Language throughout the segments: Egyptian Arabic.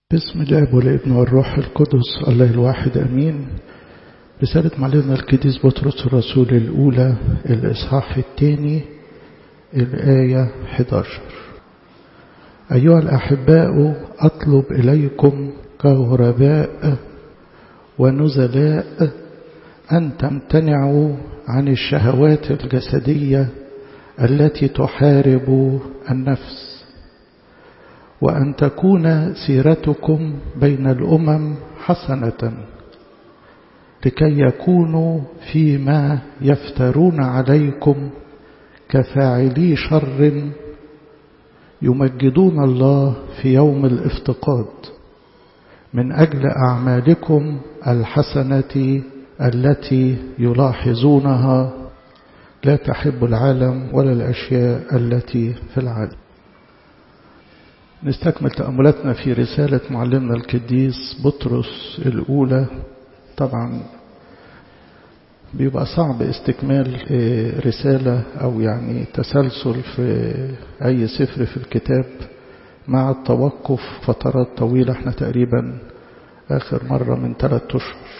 باسم الاب والابن والروح القدس الله الواحد امين رسالة معلمنا القديس بطرس الرسول الأولى الإصحاح الثاني الآية 11 أيها الأحباء أطلب إليكم كغرباء ونزلاء أن تمتنعوا عن الشهوات الجسدية التي تحارب النفس وأن تكون سيرتكم بين الأمم حسنة لكي يكونوا فيما يفترون عليكم كفاعلي شر يمجدون الله في يوم الافتقاد من أجل أعمالكم الحسنة التي يلاحظونها لا تحب العالم ولا الأشياء التي في العالم نستكمل تأملاتنا في رسالة معلمنا القديس بطرس الأولى طبعا بيبقى صعب استكمال رسالة أو يعني تسلسل في أي سفر في الكتاب مع التوقف فترات طويلة احنا تقريبا آخر مرة من ثلاثة أشهر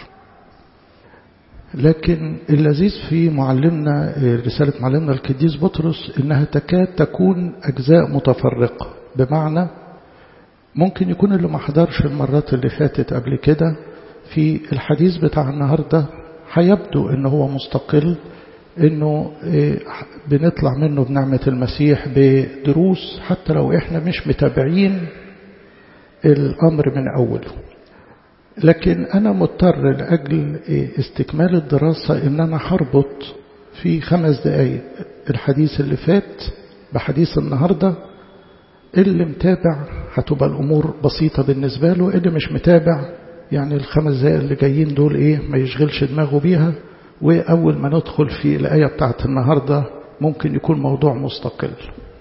لكن اللذيذ في معلمنا رسالة معلمنا القديس بطرس إنها تكاد تكون أجزاء متفرقة بمعنى ممكن يكون اللي ما حضرش المرات اللي فاتت قبل كده في الحديث بتاع النهاردة هيبدو ان هو مستقل انه بنطلع منه بنعمة المسيح بدروس حتى لو احنا مش متابعين الامر من اوله لكن انا مضطر لاجل استكمال الدراسة ان انا هربط في خمس دقايق الحديث اللي فات بحديث النهارده اللي متابع هتبقى الأمور بسيطة بالنسبة له اللي مش متابع يعني الخمس دقايق اللي جايين دول إيه ما يشغلش دماغه بيها وأول ما ندخل في الآية بتاعت النهاردة ممكن يكون موضوع مستقل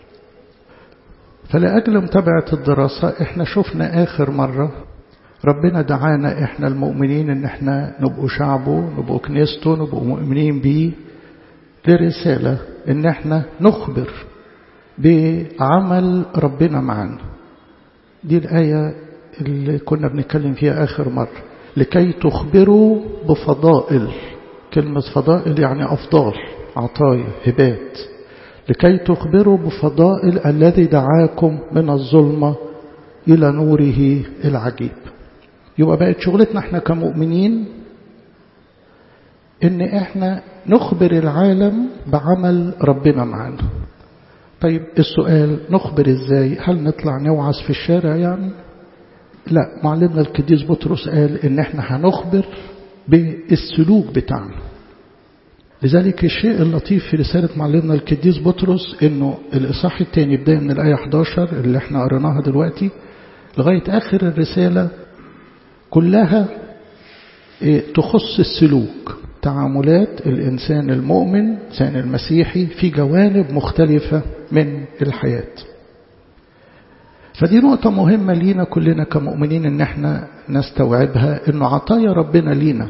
فلأجل متابعة الدراسة احنا شفنا آخر مرة ربنا دعانا احنا المؤمنين ان احنا نبقوا شعبه نبقوا كنيسته نبقوا مؤمنين بيه لرسالة ان احنا نخبر بعمل ربنا معنا دي الآية اللي كنا بنتكلم فيها آخر مرة لكي تخبروا بفضائل كلمة فضائل يعني أفضال عطايا هبات لكي تخبروا بفضائل الذي دعاكم من الظلمة إلى نوره العجيب يبقى بقت شغلتنا احنا كمؤمنين ان احنا نخبر العالم بعمل ربنا معنا طيب السؤال نخبر ازاي هل نطلع نوعظ في الشارع يعني لا معلمنا القديس بطرس قال ان احنا هنخبر بالسلوك بتاعنا لذلك الشيء اللطيف في رسالة معلمنا القديس بطرس انه الاصحاح الثاني بداية من الآية 11 اللي احنا قريناها دلوقتي لغاية آخر الرسالة كلها تخص السلوك تعاملات الإنسان المؤمن الإنسان المسيحي في جوانب مختلفة من الحياة فدي نقطة مهمة لينا كلنا كمؤمنين ان احنا نستوعبها انه عطايا ربنا لينا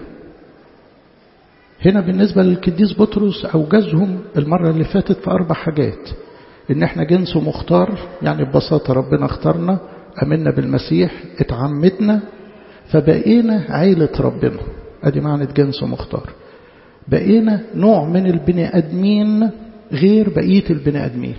هنا بالنسبة للقديس بطرس أوجزهم المرة اللي فاتت في أربع حاجات إن إحنا جنس مختار يعني ببساطة ربنا اختارنا أمنا بالمسيح اتعمدنا فبقينا عيلة ربنا أدي معنى جنس مختار بقينا نوع من البني أدمين غير بقية البني أدمين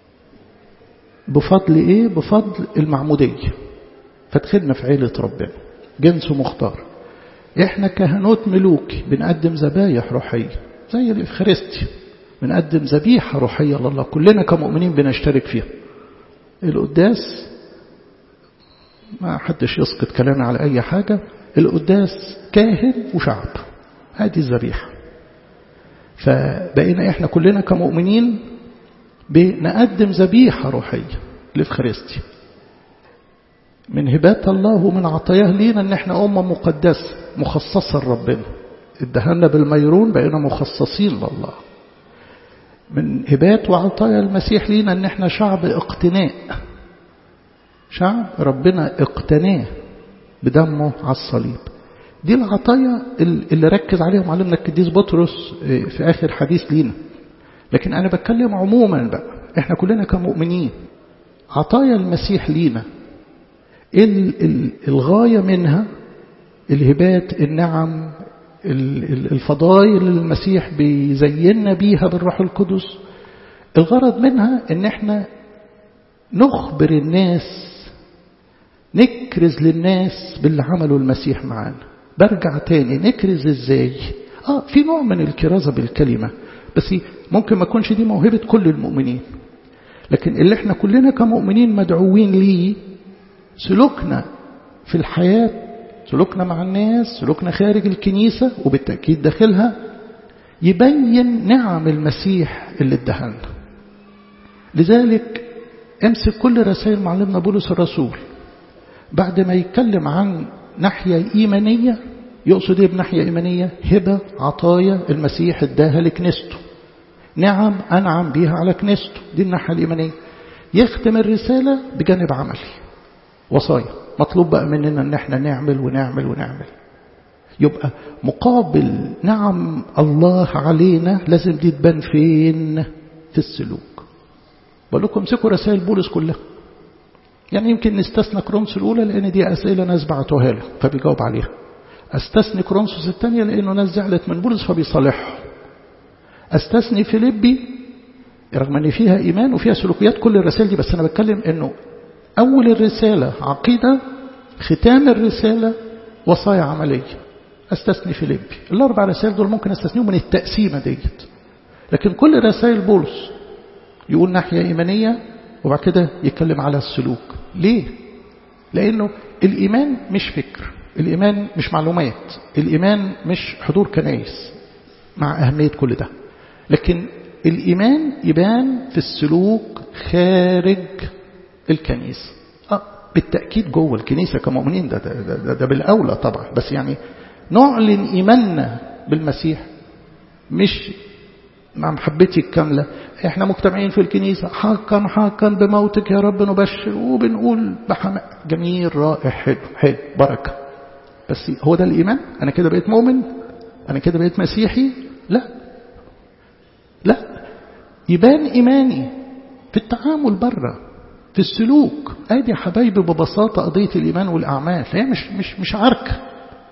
بفضل إيه؟ بفضل المعمودية فدخلنا في عيلة ربنا جنس مختار إحنا كهنوت ملوك بنقدم ذبايح روحية زي الإفخارستي بنقدم ذبيحة روحية لله كلنا كمؤمنين بنشترك فيها القداس ما حدش يسقط كلامي على أي حاجة القداس كاهن وشعب هذه الذبيحة فبقينا احنا كلنا كمؤمنين بنقدم ذبيحة روحية لفخارستي من هبات الله ومن عطاياه لينا ان احنا أمة مقدسة مخصصة لربنا ادهنا بالميرون بقينا مخصصين لله من هبات وعطايا المسيح لينا ان احنا شعب اقتناء شعب ربنا اقتناه بدمه على الصليب دي العطايا اللي ركز عليها معلمنا القديس بطرس في آخر حديث لينا لكن أنا بتكلم عموما بقى احنا كلنا كمؤمنين عطايا المسيح لينا الغاية منها الهبات النعم الفضائل اللي المسيح بيزيننا بيها بالروح القدس الغرض منها ان احنا نخبر الناس نكرز للناس باللي عمله المسيح معانا برجع تاني نكرز ازاي اه في نوع من الكرازة بالكلمة بس ممكن ما تكونش دي موهبة كل المؤمنين لكن اللي احنا كلنا كمؤمنين مدعوين ليه سلوكنا في الحياة سلوكنا مع الناس سلوكنا خارج الكنيسة وبالتأكيد داخلها يبين نعم المسيح اللي ادهلنا لذلك امسك كل رسائل معلمنا بولس الرسول بعد ما يتكلم عن ناحية إيمانية يقصد ايه بناحية إيمانية هبة عطايا المسيح اداها لكنيسته نعم أنعم بيها على كنيسته دي الناحية الإيمانية يختم الرسالة بجانب عملي وصايا مطلوب بقى مننا ان احنا نعمل ونعمل ونعمل يبقى مقابل نعم الله علينا لازم دي تبان فين في السلوك بقول لكم امسكوا رسائل بولس كلها يعني يمكن نستثنى كرونس الأولى لأن دي أسئلة ناس بعتوها له فبيجاوب عليها استثني كرونسوس الثانية لأنه ناس زعلت من بولس فبيصالحهم استثني فيليبي رغم ان فيها ايمان وفيها سلوكيات كل الرسائل دي بس انا بتكلم انه اول الرسالة عقيدة ختام الرسالة وصايا عملية استثني فيليبي الاربع رسائل دول ممكن استثنيهم من التقسيمة ديت لكن كل رسائل بولس يقول ناحية ايمانية وبعد كده يتكلم على السلوك ليه لانه الايمان مش فكر الايمان مش معلومات الايمان مش حضور كنايس مع اهمية كل ده لكن الإيمان يبان في السلوك خارج الكنيسة آه بالتأكيد جوه الكنيسة كمؤمنين ده, ده, ده, ده, ده بالأولى طبعا بس يعني نعلن إيماننا بالمسيح مش مع محبتي الكاملة احنا مجتمعين في الكنيسة حقا حقا بموتك يا رب نبشر وبنقول بحماء جميل رائع حلو حلو بركة بس هو ده الإيمان أنا كده بقيت مؤمن أنا كده بقيت مسيحي لا لا يبان إيماني في التعامل بره في السلوك ادي يا حبايبي ببساطة قضية الإيمان والأعمال هي مش مش مش عركة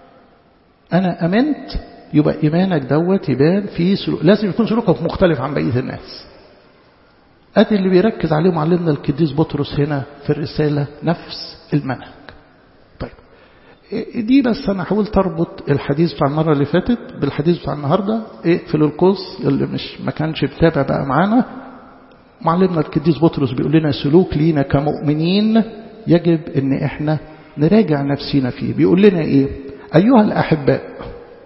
أنا أمنت يبقى إيمانك دوت يبان في سلوك لازم يكون سلوكك مختلف عن بقية الناس ادي اللي بيركز عليه معلمنا القديس بطرس هنا في الرسالة نفس المنهج طيب دي بس أنا حاولت أربط الحديث بتاع المرة اللي فاتت بالحديث بتاع النهاردة اقفل القوس اللي مش ما كانش بتابع بقى معانا معلمنا القديس بطرس بيقول لنا سلوك لينا كمؤمنين يجب ان احنا نراجع نفسينا فيه بيقول لنا ايه ايها الاحباء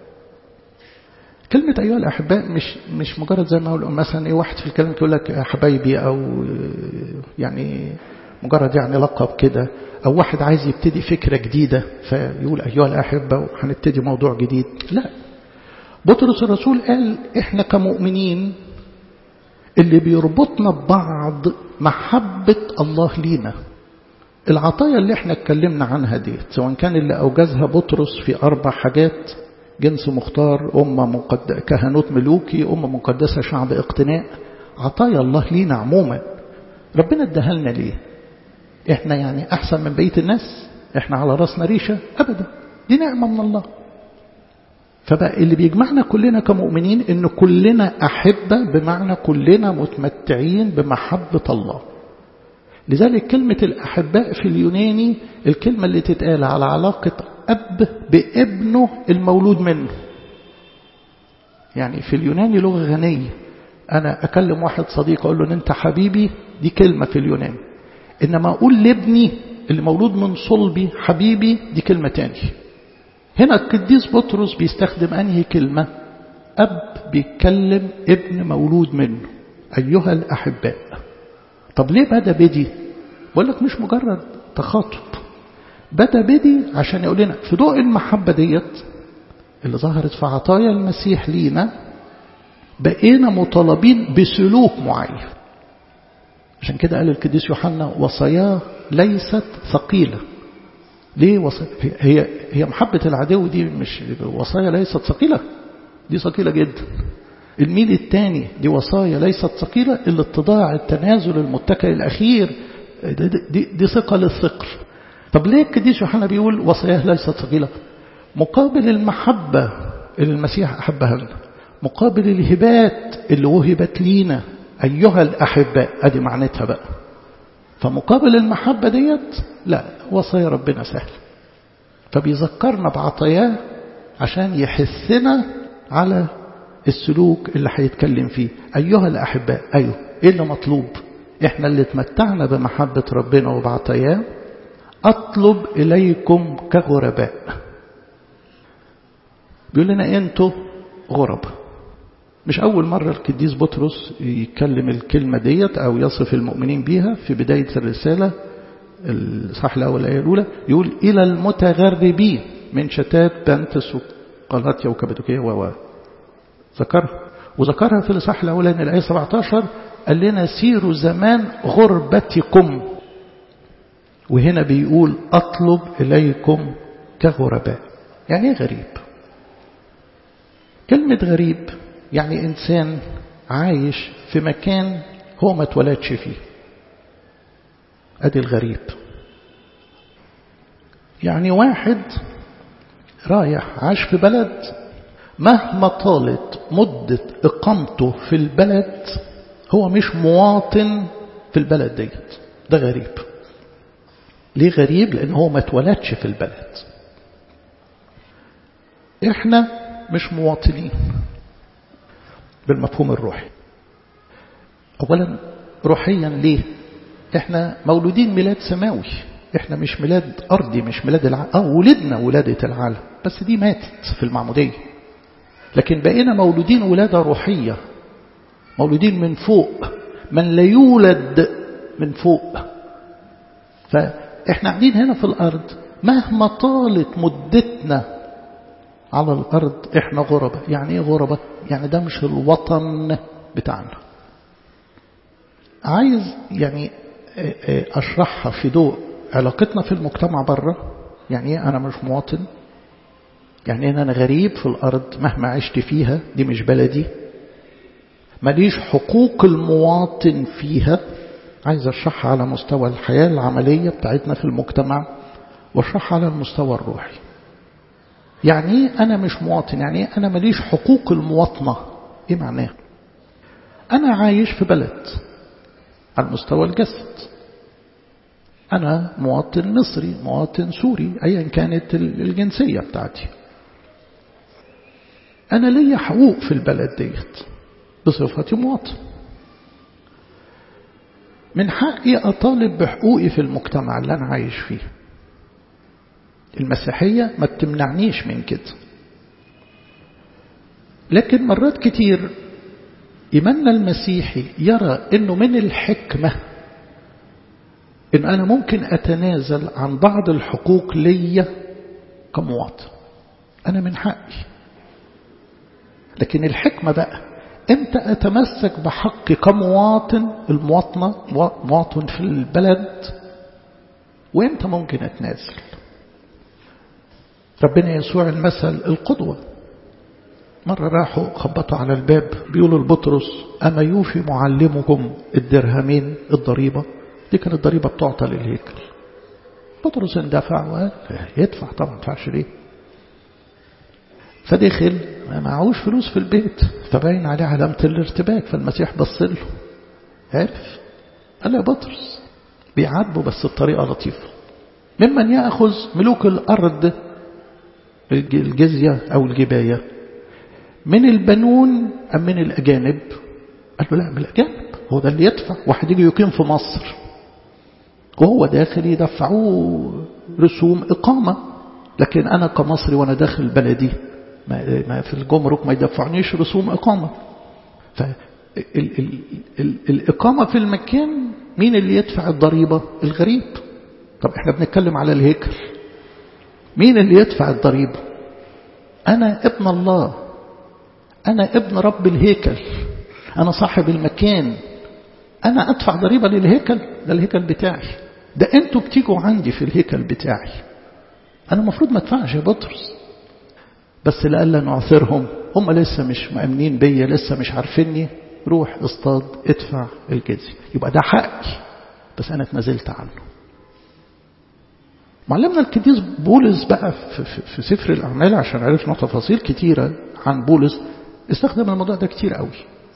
كلمة أيها الأحباء مش مش مجرد زي ما أقول مثلا إيه واحد في الكلام يقول لك يا حبايبي أو يعني مجرد يعني لقب كده أو واحد عايز يبتدي فكرة جديدة فيقول أيها الأحبة وهنبتدي موضوع جديد لا بطرس الرسول قال إحنا كمؤمنين اللي بيربطنا ببعض محبة الله لينا العطايا اللي احنا اتكلمنا عنها دي سواء كان اللي أوجزها بطرس في أربع حاجات جنس مختار أمة مقد... كهنوت ملوكي أمة مقدسة شعب اقتناء عطايا الله لينا عموما ربنا اداها لنا ليه احنا يعني احسن من بقيه الناس احنا على راسنا ريشه ابدا دي نعمه من الله فبقى اللي بيجمعنا كلنا كمؤمنين ان كلنا احبه بمعنى كلنا متمتعين بمحبه الله لذلك كلمة الأحباء في اليوناني الكلمة اللي تتقال على علاقة أب بابنه المولود منه يعني في اليوناني لغة غنية أنا أكلم واحد صديق أقول له أنت حبيبي دي كلمة في اليوناني إنما أقول لابني اللي مولود من صلبي حبيبي دي كلمة تاني هنا القديس بطرس بيستخدم أنهي كلمة أب بيتكلم ابن مولود منه أيها الأحباء طب ليه بدأ بدي بقول لك مش مجرد تخاطب بدأ بدي عشان يقول لنا في ضوء المحبة ديت اللي ظهرت في عطايا المسيح لينا بقينا مطالبين بسلوك معين عشان كده قال القديس يوحنا وصاياه ليست ثقيلة ليه وصايا هي هي محبة العدو دي مش وصايا ليست ثقيلة دي ثقيلة جدا الميل الثاني دي وصايا ليست ثقيلة الاتضاع التنازل المتكئ الأخير دي, دي, دي ثقة للثقل طب ليه القديس يوحنا بيقول وصاياه ليست ثقيلة مقابل المحبة اللي المسيح أحبها لنا مقابل الهبات اللي وهبت لينا أيها الأحباء أدي معناتها بقى فمقابل المحبة ديت لا وصايا ربنا سهل فبيذكرنا بعطاياه عشان يحثنا على السلوك اللي هيتكلم فيه أيها الأحباء أيوه إيه اللي مطلوب إحنا اللي اتمتعنا بمحبة ربنا وبعطاياه أطلب إليكم كغرباء بيقول لنا أنتوا غرب مش أول مرة القديس بطرس يتكلم الكلمة ديت أو يصف المؤمنين بيها في بداية الرسالة الصح الأول الآية الأولى يقول إلى المتغربين من شتات بنتس وقالاتيا وكبدوكية و ذكرها وذكرها في الإصحاح الأولاني الآية 17 قال لنا سيروا زمان غربتكم وهنا بيقول أطلب إليكم كغرباء يعني ايه غريب كلمة غريب يعني إنسان عايش في مكان هو ما اتولدش فيه أدي الغريب يعني واحد رايح عاش في بلد مهما طالت مدة إقامته في البلد هو مش مواطن في البلد ديت ده غريب ليه غريب لأن هو ما اتولدش في البلد احنا مش مواطنين بالمفهوم الروحي أولا روحيا ليه احنا مولودين ميلاد سماوي احنا مش ميلاد أرضي مش ميلاد العالم اه ولدنا ولادة العالم بس دي ماتت في المعمودية لكن بقينا مولودين ولادة روحية مولودين من فوق من لا يولد من فوق فإحنا قاعدين هنا في الأرض مهما طالت مدتنا على الأرض إحنا غربة يعني إيه غربة يعني ده مش الوطن بتاعنا عايز يعني أشرحها في ضوء علاقتنا في المجتمع بره يعني إيه أنا مش مواطن يعني إن أنا غريب في الأرض مهما عشت فيها دي مش بلدي ماليش حقوق المواطن فيها عايز أشرحها على مستوى الحياة العملية بتاعتنا في المجتمع وأشرحها على المستوى الروحي يعني أنا مش مواطن يعني أنا ماليش حقوق المواطنة إيه معناه أنا عايش في بلد على مستوى الجسد أنا مواطن مصري مواطن سوري أيا كانت الجنسية بتاعتي أنا ليا حقوق في البلد ديت بصفتي مواطن من حقي أطالب بحقوقي في المجتمع اللي أنا عايش فيه المسيحية ما بتمنعنيش من كده لكن مرات كتير إيماننا المسيحي يرى أنه من الحكمة أن أنا ممكن أتنازل عن بعض الحقوق ليا كمواطن أنا من حقي لكن الحكمة بقى امتى أتمسك بحقي كمواطن المواطنة مواطن في البلد وامتى ممكن أتنازل ربنا يسوع المثل القدوة مرة راحوا خبطوا على الباب بيقولوا لبطرس أما يوفي معلمكم الدرهمين الضريبة دي كانت الضريبة بتعطى للهيكل بطرس اندفع وقال يدفع طبعا ما يدفعش ليه فدخل ما معهوش فلوس في البيت فباين عليه علامة الارتباك فالمسيح بص له عرف قال يا بطرس بيعاتبه بس بطريقة لطيفة ممن يأخذ ملوك الأرض الجزية أو الجباية من البنون أم من الأجانب قال له لا من الأجانب هو ده اللي يدفع واحد يجي يقيم في مصر وهو داخل يدفعوه رسوم إقامة لكن أنا كمصري وأنا داخل بلدي ما في الجمرك ما يدفعنيش رسوم إقامة فالإقامة في المكان مين اللي يدفع الضريبة الغريب طب احنا بنتكلم على الهيكل مين اللي يدفع الضريبة أنا ابن الله أنا ابن رب الهيكل أنا صاحب المكان أنا أدفع ضريبة للهيكل ده الهيكل بتاعي ده أنتوا بتيجوا عندي في الهيكل بتاعي أنا المفروض ما أدفعش يا بطرس بس لألا نعثرهم هم لسه مش مأمنين بيا لسه مش عارفيني روح اصطاد ادفع الجزية يبقى ده حقي بس أنا اتنازلت عنه معلمنا القديس بولس بقى في, في, في سفر الأعمال عشان عرفنا تفاصيل كتيرة عن بولس استخدم الموضوع ده كتير قوي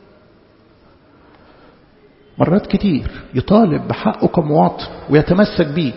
مرات كتير يطالب بحقه كمواطن ويتمسك بيه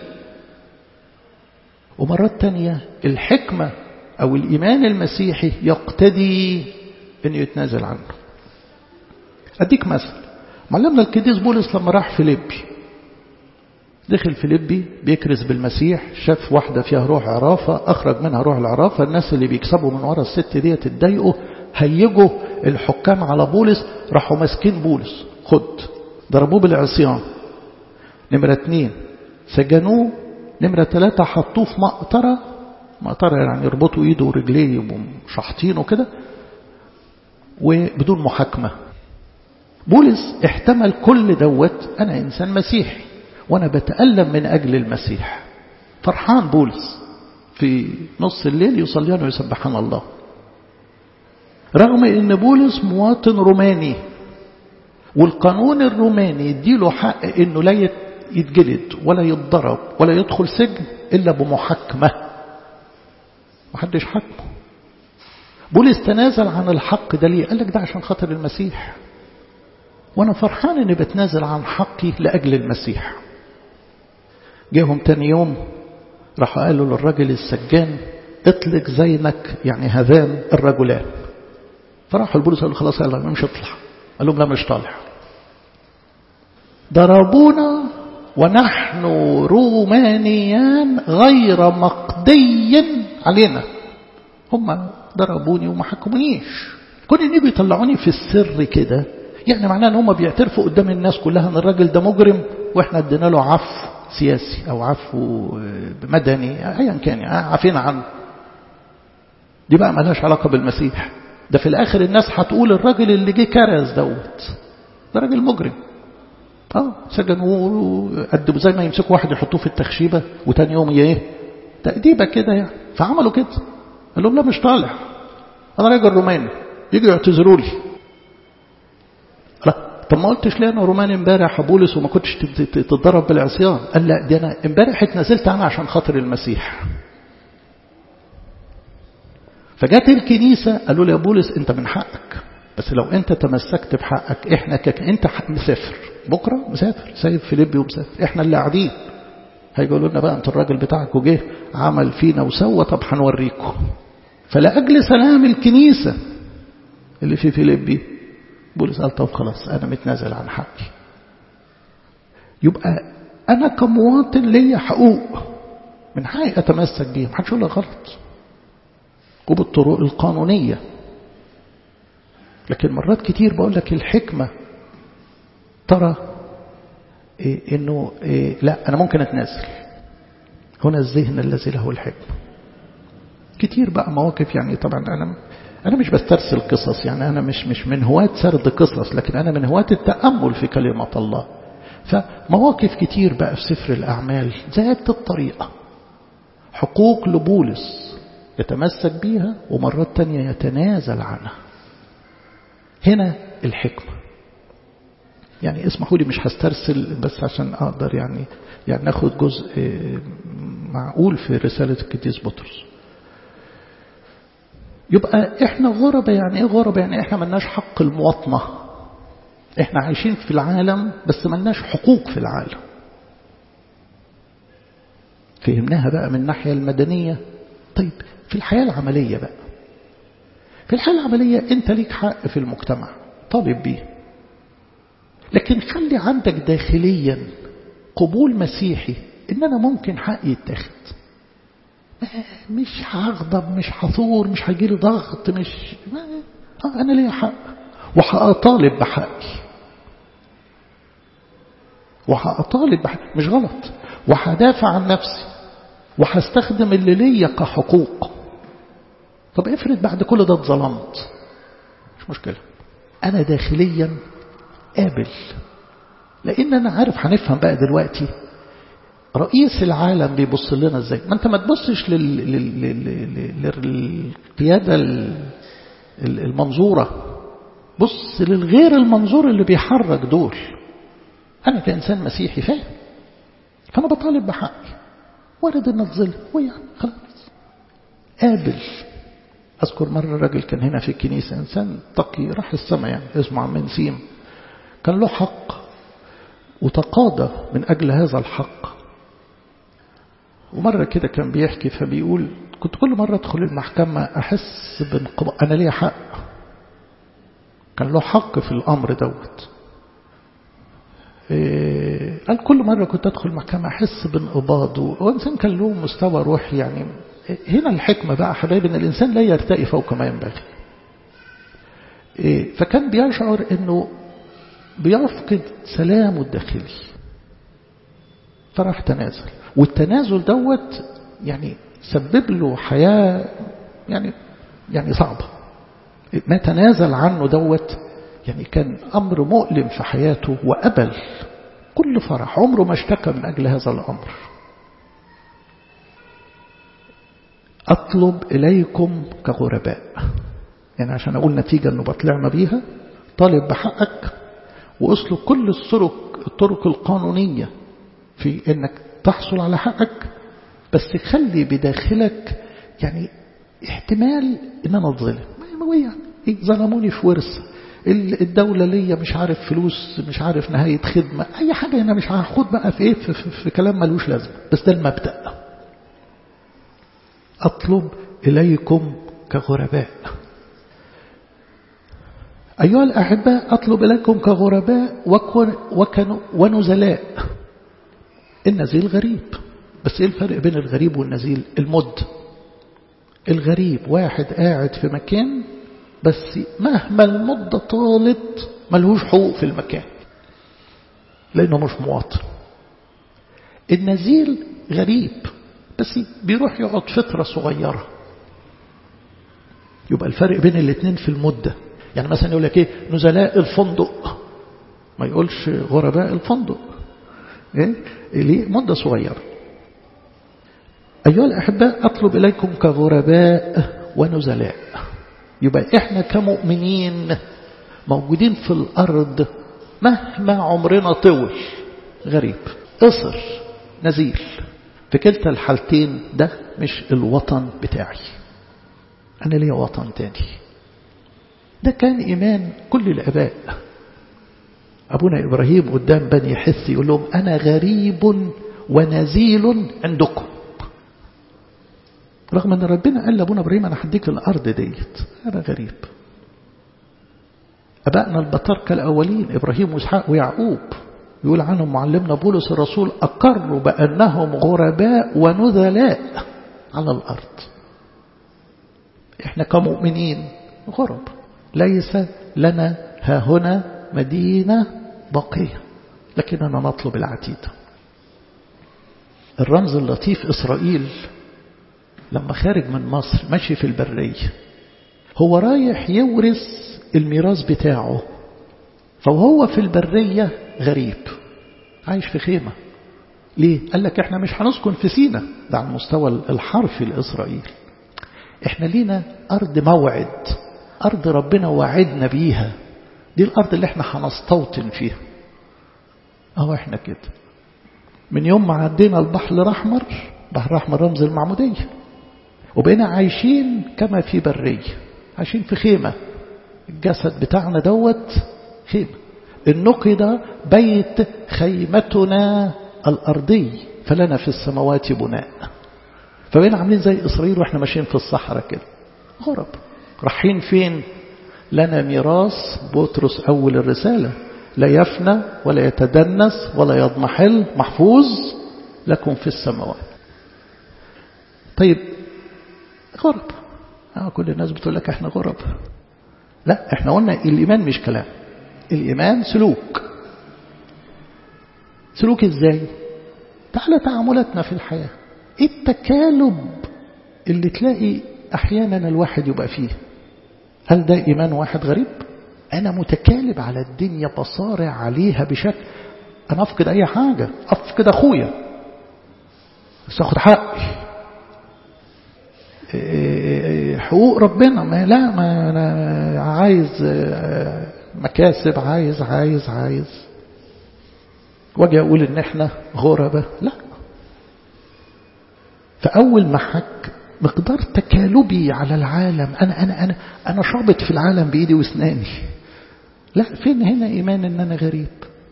ومرات تانية الحكمة أو الإيمان المسيحي يقتدي أنه يتنازل عنه أديك مثل معلمنا القديس بولس لما راح فيليبي دخل فيليبي بيكرز بالمسيح شاف واحدة فيها روح عرافة أخرج منها روح العرافة الناس اللي بيكسبوا من ورا الست دي تتضايقوا هيجوا الحكام على بولس راحوا ماسكين بولس خد ضربوه بالعصيان نمرة اتنين سجنوه نمرة ثلاثة حطوه في مقطرة مقطرة يعني يربطوا ايده ورجليه يبقوا شحطينه كده وبدون محاكمة بولس احتمل كل دوت أنا إنسان مسيحي وأنا بتألم من أجل المسيح فرحان بولس في نص الليل يصليان ويسبحان الله رغم ان بولس مواطن روماني والقانون الروماني يديله حق انه لا يتجلد ولا يتضرب ولا يدخل سجن الا بمحاكمه محدش حكمه بولس تنازل عن الحق ده ليه قال لك ده عشان خاطر المسيح وانا فرحان اني بتنازل عن حقي لاجل المسيح جاهم تاني يوم راح قالوا للرجل السجان اطلق زينك يعني هذان الرجلان فراحوا البولس قالوا خلاص يلا مش اطلع قال لهم لا مش طالع ضربونا ونحن رومانيان غير مقضي علينا هم ضربوني وما حكمونيش كون ان يجوا يطلعوني في السر كده يعني معناه ان هم بيعترفوا قدام الناس كلها ان الراجل ده مجرم واحنا ادينا له عفو سياسي او عفو مدني ايا كان يعني عافينا عنه دي بقى مالهاش علاقه بالمسيح ده في الاخر الناس هتقول الراجل اللي جه كرز دوت ده راجل مجرم اه سجنوه قدموا زي ما يمسكوا واحد يحطوه في التخشيبه وتاني يوم ايه تأديبه كده يعني فعملوا كده قال لهم لا مش طالع انا راجل روماني يجوا يعتذروا لي لا طب ما قلتش ليه انا روماني امبارح بولس وما كنتش تتضرب بالعصيان قال لا دي انا امبارح اتنازلت انا عشان خاطر المسيح فجت الكنيسة قالوا له يا بولس انت من حقك بس لو انت تمسكت بحقك احنا كك انت مسافر بكرة مسافر سايب فيليبي ومسافر احنا اللي قاعدين هيقولوا لنا بقى انت الراجل بتاعك وجه عمل فينا وسوى طب هنوريكم فلأجل سلام الكنيسة اللي في فيليبي بولس قال طب خلاص أنا متنازل عن حقي يبقى أنا كمواطن ليا حقوق من حقي أتمسك بيها محدش يقول لك غلط وبالطرق القانونية لكن مرات كتير بقول لك الحكمة ترى إيه انه إيه لا انا ممكن اتنازل هنا الذهن الذي له الحكمة كتير بقى مواقف يعني طبعا انا انا مش بسترسل قصص يعني انا مش مش من هواة سرد قصص لكن انا من هواة التأمل في كلمة الله فمواقف كتير بقى في سفر الاعمال ذات الطريقة حقوق لبولس يتمسك بيها ومرات تانية يتنازل عنها هنا الحكمة يعني اسمحوا لي مش هسترسل بس عشان أقدر يعني يعني ناخد جزء معقول في رسالة القديس بطرس يبقى احنا غربة يعني ايه غربة يعني احنا ملناش حق المواطنة احنا عايشين في العالم بس ملناش حقوق في العالم فهمناها بقى من الناحية المدنية طيب في الحياة العملية بقى في الحياة العملية انت ليك حق في المجتمع طالب بيه لكن خلي عندك داخليا قبول مسيحي ان انا ممكن حقي يتاخد مش هغضب مش هثور مش هيجيلي ضغط مش آه انا ليا حق وهطالب بحقي وهطالب بحقي مش غلط وهدافع عن نفسي وهستخدم اللي ليا كحقوق طب افرض بعد كل ده اتظلمت مش مشكلة أنا داخليا قابل لأن أنا عارف هنفهم بقى دلوقتي رئيس العالم بيبص لنا ازاي ما انت ما تبصش لل... لل... لل... للقيادة المنظورة بص للغير المنظور اللي بيحرك دول أنا كإنسان مسيحي فاهم فأنا بطالب بحقي وارد ان اتظلم ويعني خلاص قابل أذكر مرة راجل كان هنا في الكنيسة إنسان تقي راح السماء يعني اسمه عم نسيم كان له حق وتقاضى من أجل هذا الحق ومرة كده كان بيحكي فبيقول كنت كل مرة أدخل المحكمة أحس بانقباض أنا ليا حق كان له حق في الأمر دوت إيه قال كل مرة كنت أدخل المحكمة أحس بانقباض وإنسان كان له مستوى روحي يعني هنا الحكمة بقى حبايب ان الإنسان لا يرتقي فوق ما ينبغي فكان بيشعر أنه بيفقد سلامه الداخلي فراح تنازل والتنازل دوت يعني سبب له حياة يعني يعني صعبة ما تنازل عنه دوت يعني كان أمر مؤلم في حياته وأبل كل فرح عمره ما اشتكى من أجل هذا الأمر أطلب إليكم كغرباء يعني عشان أقول نتيجة أنه بطلعنا بيها طالب بحقك وأسلك كل الطرق الطرق القانونية في أنك تحصل على حقك بس خلي بداخلك يعني احتمال أن أنا أتظلم يعني ظلموني في ورث الدولة ليا مش عارف فلوس مش عارف نهاية خدمة أي حاجة أنا مش هاخد بقى في إيه في, في, في كلام ملوش لازمة بس ده المبدأ أطلب إليكم كغرباء أيها الأحباء أطلب إليكم كغرباء ونزلاء النزيل غريب بس إيه الفرق بين الغريب والنزيل المد الغريب واحد قاعد في مكان بس مهما المدة طالت ملهوش حقوق في المكان لأنه مش مواطن النزيل غريب بس بيروح يقعد فترة صغيرة يبقى الفرق بين الاثنين في المدة يعني مثلا يقول لك ايه نزلاء الفندق ما يقولش غرباء الفندق ايه ليه مدة صغيرة أيها الأحباء أطلب إليكم كغرباء ونزلاء يبقى إحنا كمؤمنين موجودين في الأرض مهما عمرنا طول غريب قصر نزيل في كلتا الحالتين ده مش الوطن بتاعي أنا ليا وطن تاني ده كان إيمان كل الأباء أبونا إبراهيم قدام بني حث يقول لهم أنا غريب ونزيل عندكم رغم أن ربنا قال لأبونا إبراهيم أنا هديك الأرض ديت أنا غريب أبائنا البطاركة الأولين إبراهيم وإسحاق ويعقوب يقول عنهم معلمنا بولس الرسول أقروا بأنهم غرباء ونذلاء على الأرض إحنا كمؤمنين غرب ليس لنا ها هنا مدينة باقية لكننا نطلب العتيد الرمز اللطيف إسرائيل لما خارج من مصر ماشي في البرية هو رايح يورث الميراث بتاعه فهو في البرية غريب عايش في خيمة ليه؟ قال لك احنا مش هنسكن في سينا ده على المستوى الحرفي لإسرائيل احنا لينا أرض موعد أرض ربنا وعدنا بيها دي الأرض اللي احنا هنستوطن فيها اهو احنا كده من يوم ما عدينا البحر الأحمر بحر الأحمر رمز المعمودية وبقينا عايشين كما في برية عايشين في خيمة الجسد بتاعنا دوت خيمة النقي ده بيت خيمتنا الأرضي فلنا في السماوات بناء فبقينا عاملين زي إسرائيل وإحنا ماشيين في الصحراء كده غرب رايحين فين لنا ميراث بطرس أول الرسالة لا يفنى ولا يتدنس ولا يضمحل محفوظ لكم في السماوات طيب غرب آه كل الناس بتقول لك احنا غرب لا احنا قلنا الإيمان مش كلام الإيمان سلوك سلوك ازاي تعالى تعاملاتنا في الحياة ايه التكالب اللي تلاقي احيانا الواحد يبقى فيه هل ده ايمان واحد غريب انا متكالب على الدنيا بصارع عليها بشكل انا افقد اي حاجة افقد اخويا بس اخد حقي حقوق ربنا ما لا ما أنا عايز مكاسب عايز عايز عايز واجي اقول ان احنا غربة لا فأول ما حك مقدار تكالبي على العالم أنا أنا أنا أنا شابط في العالم بإيدي وأسناني لا فين هنا إيمان إن أنا غريب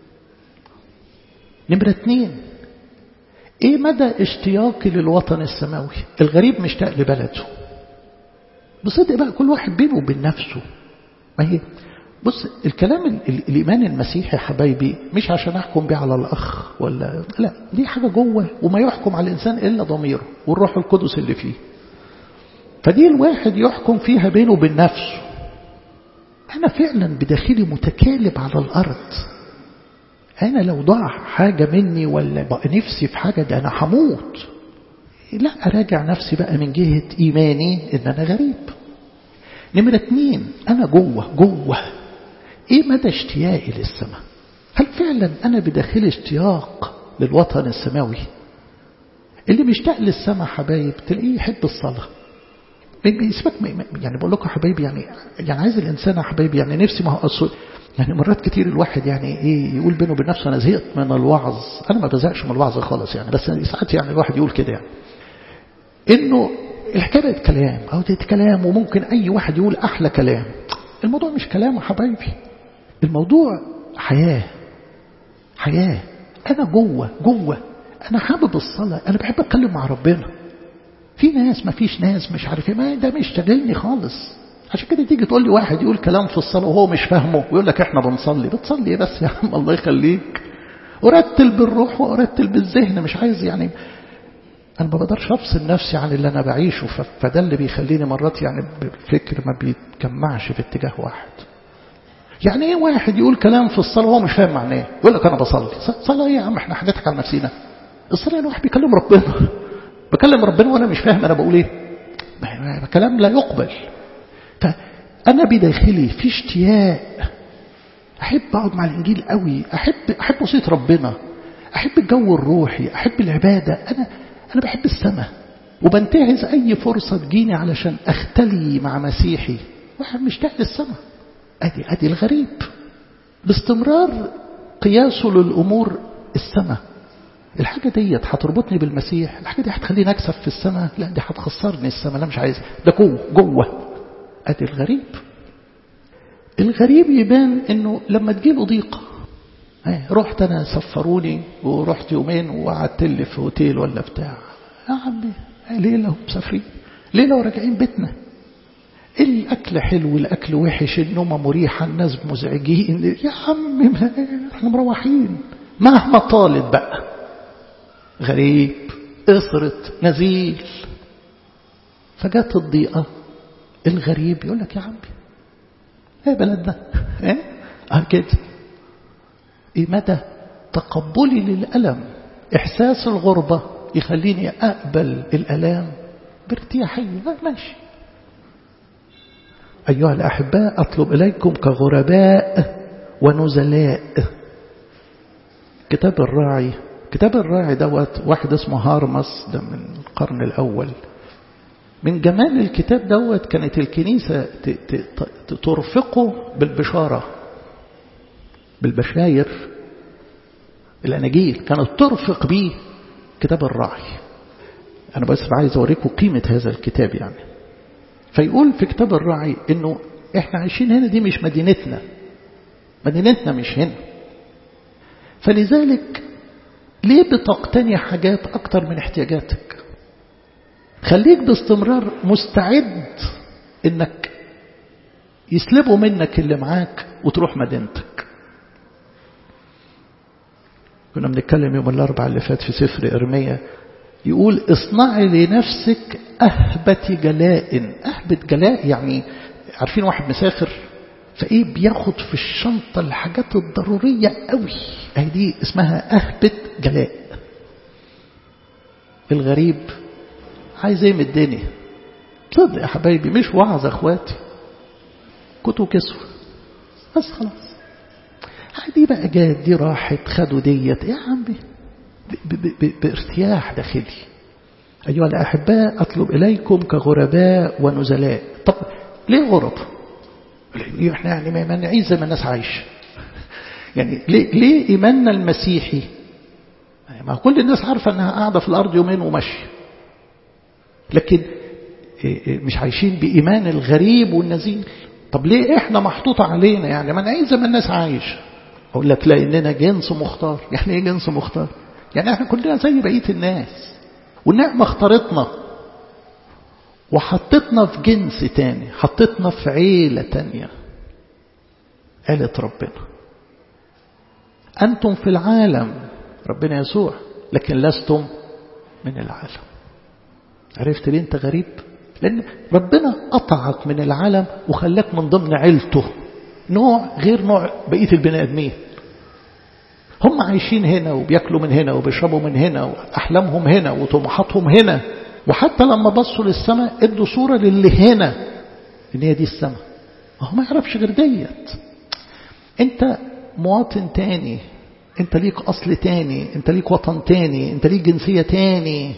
نمرة اتنين إيه مدى اشتياقي للوطن السماوي الغريب مشتاق لبلده بصدق بقى كل واحد بينه وبين نفسه ما هي بص الكلام ال الإيمان المسيحي يا حبايبي مش عشان أحكم بيه على الأخ ولا لا دي حاجة جوه وما يحكم على الإنسان إلا ضميره والروح القدس اللي فيه فدي الواحد يحكم فيها بينه وبين نفسه أنا فعلا بداخلي متكالب على الأرض أنا لو ضاع حاجة مني ولا بقى نفسي في حاجة ده أنا هموت لا أراجع نفسي بقى من جهة إيماني إن أنا غريب نمرة اتنين أنا جوه جوه إيه مدى اشتياقي للسماء هل فعلا أنا بداخلي اشتياق للوطن السماوي اللي مشتاق للسماء حبايب تلاقيه يحب الصلاة سيبك يعني بقول لكم حبايبي يعني يعني عايز الإنسان يا حبايبي يعني نفسي ما هو أصل يعني مرات كتير الواحد يعني ايه يقول بينه وبين نفسه انا زهقت من الوعظ انا ما بزهقش من الوعظ خالص يعني بس ساعات يعني الواحد يقول كده يعني انه الحكايه بقت كلام او دي كلام وممكن اي واحد يقول احلى كلام الموضوع مش كلام يا حبايبي الموضوع حياه حياه انا جوه جوه انا حابب الصلاه انا بحب اتكلم مع ربنا في ناس ما فيش ناس مش عارف ايه ما ده مش شاغلني خالص عشان كده تيجي تقول لي واحد يقول كلام في الصلاة وهو مش فاهمه ويقول لك احنا بنصلي بتصلي ايه بس يا عم الله يخليك ورتل بالروح وارتل بالذهن مش عايز يعني انا ما بقدرش افصل نفسي عن اللي انا بعيشه فده اللي بيخليني مرات يعني الفكر ما بيتجمعش في اتجاه واحد يعني ايه واحد يقول كلام في الصلاة وهو مش فاهم معناه يقول لك انا بصلي صلاة ايه يا عم احنا حاجاتك على نفسينا الصلاة الواحد بيكلم ربنا بكلم ربنا وانا مش فاهم انا بقول ايه كلام لا يقبل فأنا بداخلي في اشتياق أحب أقعد مع الإنجيل قوي أحب أحب وصية ربنا أحب الجو الروحي أحب العبادة أنا أنا بحب السماء وبنتهز أي فرصة تجيني علشان أختلي مع مسيحي واحد مشتاق للسماء أدي أدي الغريب باستمرار قياسه للأمور السماء الحاجة ديت هتربطني بالمسيح الحاجة دي هتخليني أكسب في السماء لا دي هتخسرني السماء لا مش عايز ده جوه جوه أدي الغريب الغريب يبان انه لما تجيله ضيقة رحت انا سفروني ورحت يومين وقعدت لي في اوتيل ولا بتاع يا عمي ليلة مسافرين ليلة وراجعين بيتنا الاكل حلو الاكل وحش النومه مريحه الناس مزعجين يا عم احنا مروحين مهما طالت بقى غريب قصرت نزيل فجت الضيقه الغريب يقول لك يا عمي ايه بلدنا ايه اه كده ايه مدى تقبلي للألم احساس الغربة يخليني اقبل الالام بارتياحية ماشي ايها الاحباء اطلب اليكم كغرباء ونزلاء كتاب الراعي كتاب الراعي دوت واحد اسمه هارمس ده من القرن الاول من جمال الكتاب دوت كانت الكنيسة ترفقه بالبشارة بالبشاير الأناجيل كانت ترفق به كتاب الراعي أنا بس عايز أوريكم قيمة هذا الكتاب يعني فيقول في كتاب الراعي إنه إحنا عايشين هنا دي مش مدينتنا مدينتنا مش هنا فلذلك ليه بتقتني حاجات أكتر من احتياجاتك خليك باستمرار مستعد انك يسلبوا منك اللي معاك وتروح مدينتك كنا بنتكلم يوم الاربعاء اللي فات في سفر ارميا يقول اصنعي لنفسك أهبة جلاء أهبة جلاء يعني عارفين واحد مسافر فايه بياخد في الشنطة الحاجات الضرورية قوي اهي دي اسمها أهبة جلاء الغريب عايز ايه من الدنيا صدق يا حبايبي مش وعظ اخواتي كتوا كسوة بس خلاص دي بقى جات دي راحت خدوا ديت يا عمي بارتياح داخلي أيها الأحباء أطلب إليكم كغرباء ونزلاء طب ليه غرب احنا يعني ما نعيش زي ما الناس عايشة يعني ليه, ليه إيماننا المسيحي ما كل الناس عارفة أنها قاعدة في الأرض يومين ومشي لكن مش عايشين بإيمان الغريب والنزيل طب ليه احنا محطوط علينا يعني ما نعيش زي ما الناس عايشة اقول لك لاننا جنس مختار يعني ايه جنس مختار يعني احنا كلنا زي بقية الناس والنعمة اختارتنا وحطتنا في جنس تاني حطتنا في عيلة تانية عيلة ربنا أنتم في العالم ربنا يسوع لكن لستم من العالم عرفت ليه أنت غريب لأن ربنا قطعك من العالم وخلاك من ضمن عيلته نوع غير نوع بقية البني آدمين هم عايشين هنا وبياكلوا من هنا وبيشربوا من هنا وأحلامهم هنا وطموحاتهم هنا وحتى لما بصوا للسماء ادوا صورة للي هنا ان هي دي السماء ما هو ما يعرفش غير ديت انت مواطن تاني انت ليك اصل تاني انت ليك وطن تاني انت ليك جنسية تاني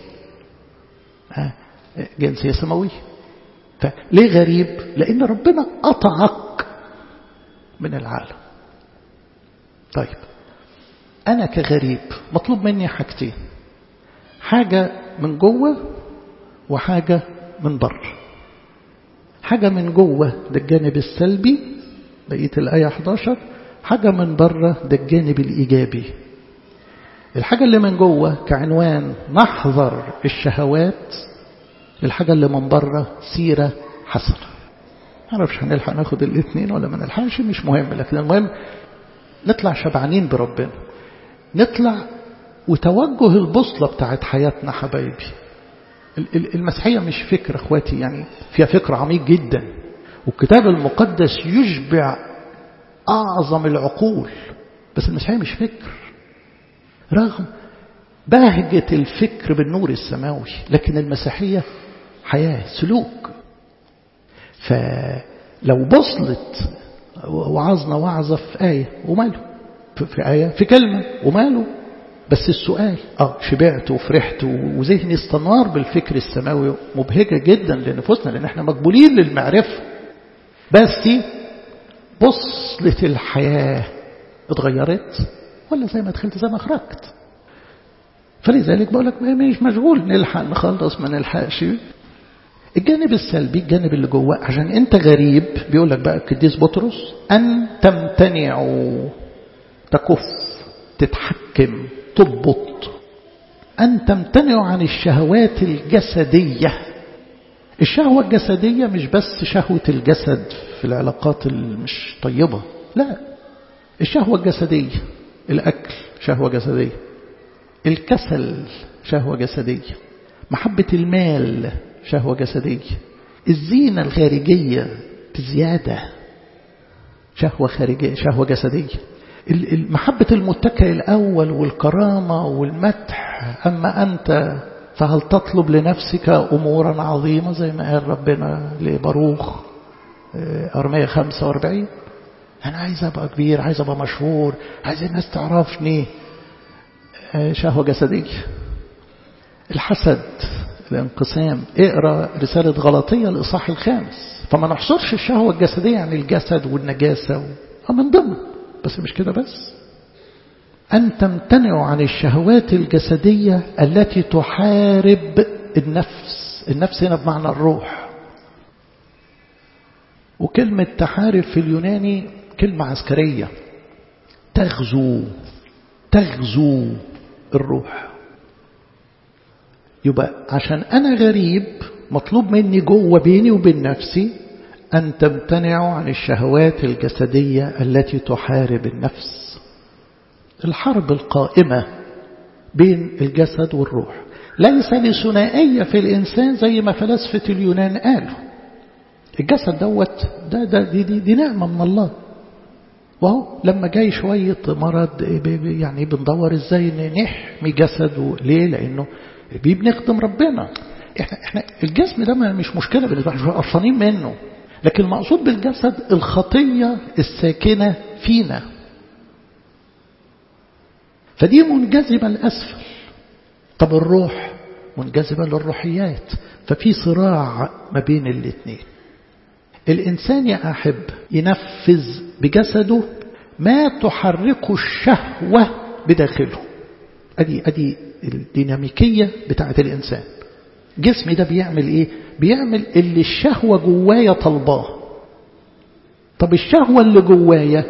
جنسية سماوية فليه غريب لان ربنا قطعك من العالم طيب انا كغريب مطلوب مني حاجتين حاجة من جوه وحاجة من بره حاجة من جوه ده الجانب السلبي بقية الآية 11 حاجة من بره ده الجانب الإيجابي الحاجة اللي من جوه كعنوان نحذر الشهوات الحاجة اللي من بره سيرة حسنة معرفش هنلحق ناخد الاثنين ولا ما نلحقش مش مهم لكن المهم نطلع شبعانين بربنا نطلع وتوجه البوصلة بتاعت حياتنا حبايبي المسيحية مش فكرة اخواتي يعني فيها فكر عميق جدا والكتاب المقدس يشبع أعظم العقول بس المسيحية مش فكر رغم بهجة الفكر بالنور السماوي لكن المسيحية حياة سلوك فلو بصلت وعظنا وعظة في آية وماله في آية في كلمة وماله بس السؤال اه شبعت وفرحت وذهني استنار بالفكر السماوي مبهجة جدا لنفوسنا لأن احنا مقبولين للمعرفة بس بصلة الحياة اتغيرت ولا زي ما دخلت زي ما خرجت فلذلك بقول لك مش مشغول نلحق نخلص ما نلحقش الجانب السلبي الجانب اللي جوه عشان انت غريب بيقول لك بقى القديس بطرس ان تمتنعوا تكف تتحكم تضبط أن تمتنعوا عن الشهوات الجسدية الشهوة الجسدية مش بس شهوة الجسد في العلاقات المش طيبة لا الشهوة الجسدية الأكل شهوة جسدية الكسل شهوة جسدية محبة المال شهوة جسدية الزينة الخارجية بزيادة شهوة خارجية شهوة جسدية محبة المتكئ الأول والكرامة والمدح أما أنت فهل تطلب لنفسك أمورا عظيمة زي ما قال ربنا لباروخ أرمية 45 أنا عايز أبقى كبير عايز أبقى مشهور عايز الناس تعرفني شهوة جسدية الحسد الانقسام اقرأ رسالة غلطية الإصحاح الخامس فما نحصرش الشهوة الجسدية عن الجسد والنجاسة من ضمن بس مش كده بس أن تمتنعوا عن الشهوات الجسدية التي تحارب النفس النفس هنا بمعنى الروح وكلمة تحارب في اليوناني كلمة عسكرية تغزو تغزو الروح يبقى عشان أنا غريب مطلوب مني جوه بيني وبين نفسي أن تمتنعوا عن الشهوات الجسدية التي تحارب النفس الحرب القائمة بين الجسد والروح ليس لثنائية في الإنسان زي ما فلاسفة اليونان قالوا الجسد دوت ده, ده دي, دي, دي نعمة من الله وهو لما جاي شوية مرض يعني بندور ازاي نحمي جسده ليه لأنه بنخدم ربنا احنا, احنا الجسم ده مش مشكلة بالنسبة لنا قرفانين منه لكن المقصود بالجسد الخطية الساكنة فينا فدي منجذبة لأسفل طب الروح منجذبة للروحيات ففي صراع ما بين الاثنين الإنسان يا أحب ينفذ بجسده ما تحركه الشهوة بداخله أدي, أدي الديناميكية بتاعت الإنسان جسمي ده بيعمل ايه بيعمل اللي الشهوة جوايا طلباه طب الشهوة اللي جوايا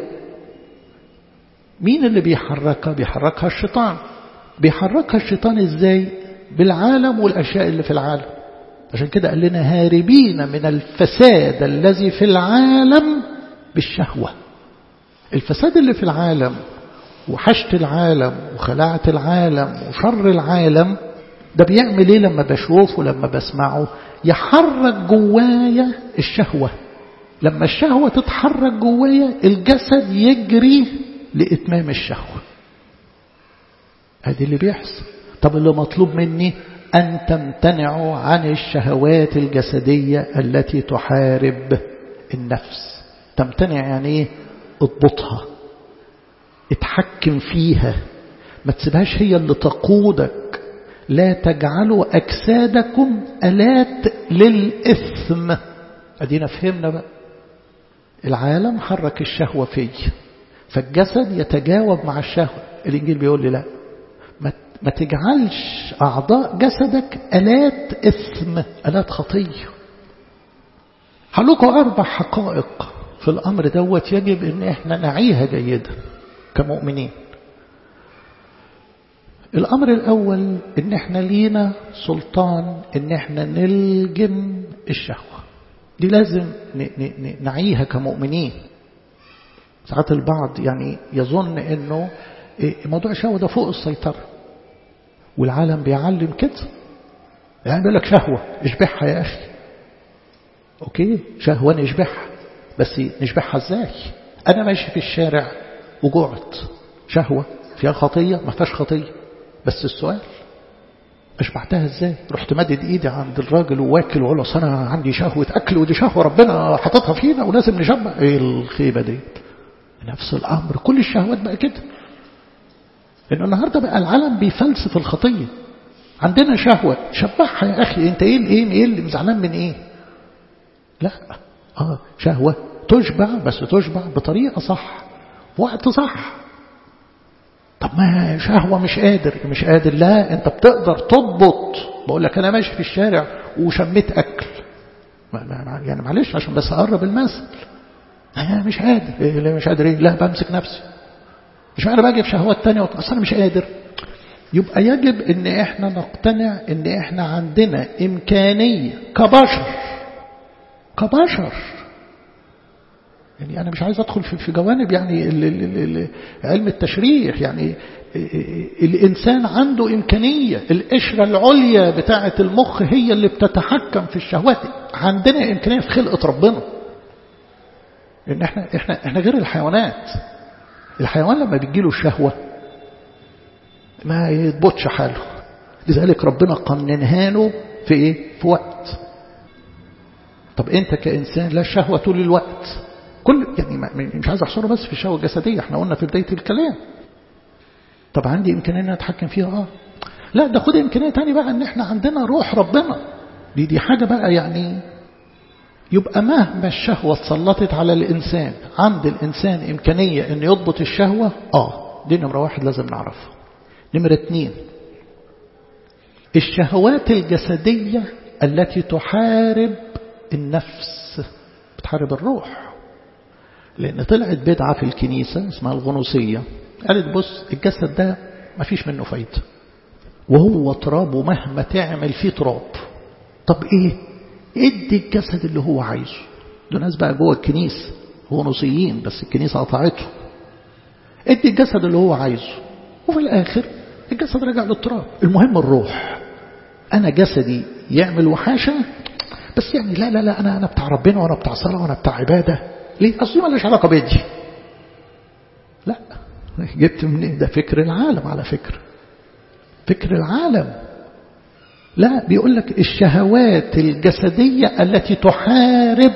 مين اللي بيحركها بيحركها الشيطان بيحركها الشيطان ازاي بالعالم والاشياء اللي في العالم عشان كده قال لنا هاربين من الفساد الذي في العالم بالشهوة الفساد اللي في العالم وحشت العالم وخلاعة العالم وشر العالم ده بيعمل ايه لما بشوفه لما بسمعه يحرك جوايا الشهوة لما الشهوة تتحرك جوايا الجسد يجري لإتمام الشهوة ادي اللي بيحصل طب اللي مطلوب مني أن تمتنعوا عن الشهوات الجسدية التي تحارب النفس تمتنع يعني ايه اضبطها اتحكم فيها ما تسيبهاش هي اللي تقودك لا تجعلوا أجسادكم ألات للإثم أدينا فهمنا بقى العالم حرك الشهوة فيه فالجسد يتجاوب مع الشهوة الإنجيل بيقول لي لا ما تجعلش أعضاء جسدك ألات إثم ألات خطية هلكم أربع حقائق في الأمر دوت يجب أن احنا نعيها جيدا كمؤمنين الأمر الأول أن احنا لينا سلطان أن احنا نلجم الشهوة دي لازم نعيها كمؤمنين ساعات البعض يعني يظن أنه موضوع الشهوة ده فوق السيطرة والعالم بيعلم كده يعني بيقول لك شهوة اشبعها يا أخي أوكي شهوة نشبعها بس نشبعها ازاي أنا ماشي في الشارع وجعت شهوة فيها خطية ما فيهاش خطية بس السؤال أشبعتها ازاي رحت مدد ايدي عند الراجل وواكل وقال له انا عندي شهوة أكل ودي شهوة ربنا حاططها فينا ولازم نشبع ايه الخيبة دي نفس الأمر كل الشهوات بقى كده لأن النهاردة بقى العالم بيفلسف الخطية عندنا شهوة شبعها يا أخي أنت إيه إيه إيه اللي مزعلان من إيه لا آه شهوة تشبع بس تشبع بطريقة صح وقت صح طب ما شهوة مش قادر مش قادر لا أنت بتقدر تضبط بقول لك أنا ماشي في الشارع وشميت أكل يعني معلش عشان بس أقرب المثل أنا مش قادر إيه مش قادر إيه لا بمسك نفسي مش أنا باجي في شهوات تانية أصل أنا مش قادر يبقى يجب ان احنا نقتنع ان احنا عندنا امكانية كبشر كبشر يعني انا مش عايز ادخل في جوانب يعني ال ال ال علم التشريح يعني الانسان عنده امكانية القشرة العليا بتاعة المخ هي اللي بتتحكم في الشهوات عندنا امكانية في خلقة ربنا ان احنا احنا احنا غير الحيوانات الحيوان لما بتجيله الشهوه ما يضبطش حاله لذلك ربنا قننها له في ايه في وقت طب انت كانسان لا الشهوه طول الوقت كل يعني مش عايز احصره بس في الشهوه الجسديه احنا قلنا في بدايه الكلام طب عندي امكانيه ان اتحكم فيها اه لا ده خد امكانيه تاني بقى ان احنا عندنا روح ربنا دي دي حاجه بقى يعني يبقى مهما الشهوه اتسلطت على الانسان عند الانسان امكانيه ان يضبط الشهوه اه دي نمره واحد لازم نعرفها نمرة اثنين الشهوات الجسدية التي تحارب النفس بتحارب الروح لأن طلعت بدعة في الكنيسة اسمها الغنوصية قالت بص الجسد ده ما فيش منه فايدة وهو تراب ومهما تعمل فيه تراب طب ايه ادي الجسد اللي هو عايزه دول ناس بقى جوه الكنيسة غنوصيين بس الكنيسة قطعته ادي الجسد اللي هو عايزه وفي الآخر الجسد رجع للتراب المهم الروح أنا جسدي يعمل وحاشة بس يعني لا لا لا أنا أنا بتاع ربنا وأنا بتاع صلاة وأنا بتاع عبادة ليه؟ أصلي مالهاش علاقة بيدي لا جبت من ده فكر العالم على فكرة فكر العالم لا بيقول لك الشهوات الجسدية التي تحارب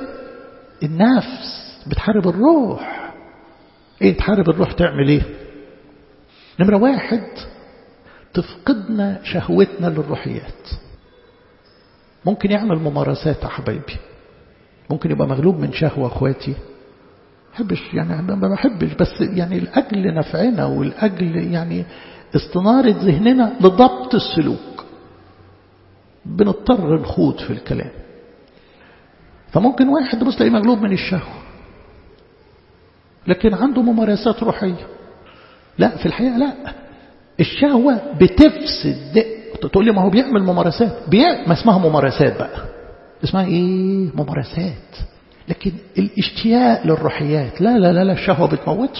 النفس بتحارب الروح ايه تحارب الروح تعمل ايه نمرة واحد تفقدنا شهوتنا للروحيات ممكن يعمل ممارسات يا حبايبي ممكن يبقى مغلوب من شهوة اخواتي بحبش يعني ما بحبش بس يعني لأجل نفعنا ولأجل يعني استنارة ذهننا لضبط السلوك بنضطر نخوض في الكلام فممكن واحد بص تلاقيه مغلوب من الشهوة لكن عنده ممارسات روحية لا في الحقيقة لا الشهوة بتفسد تقول لي ما هو بيعمل ممارسات بيعمل ما اسمها ممارسات بقى اسمها ايه ممارسات لكن الاشتياق للروحيات لا لا لا لا الشهوة بتموته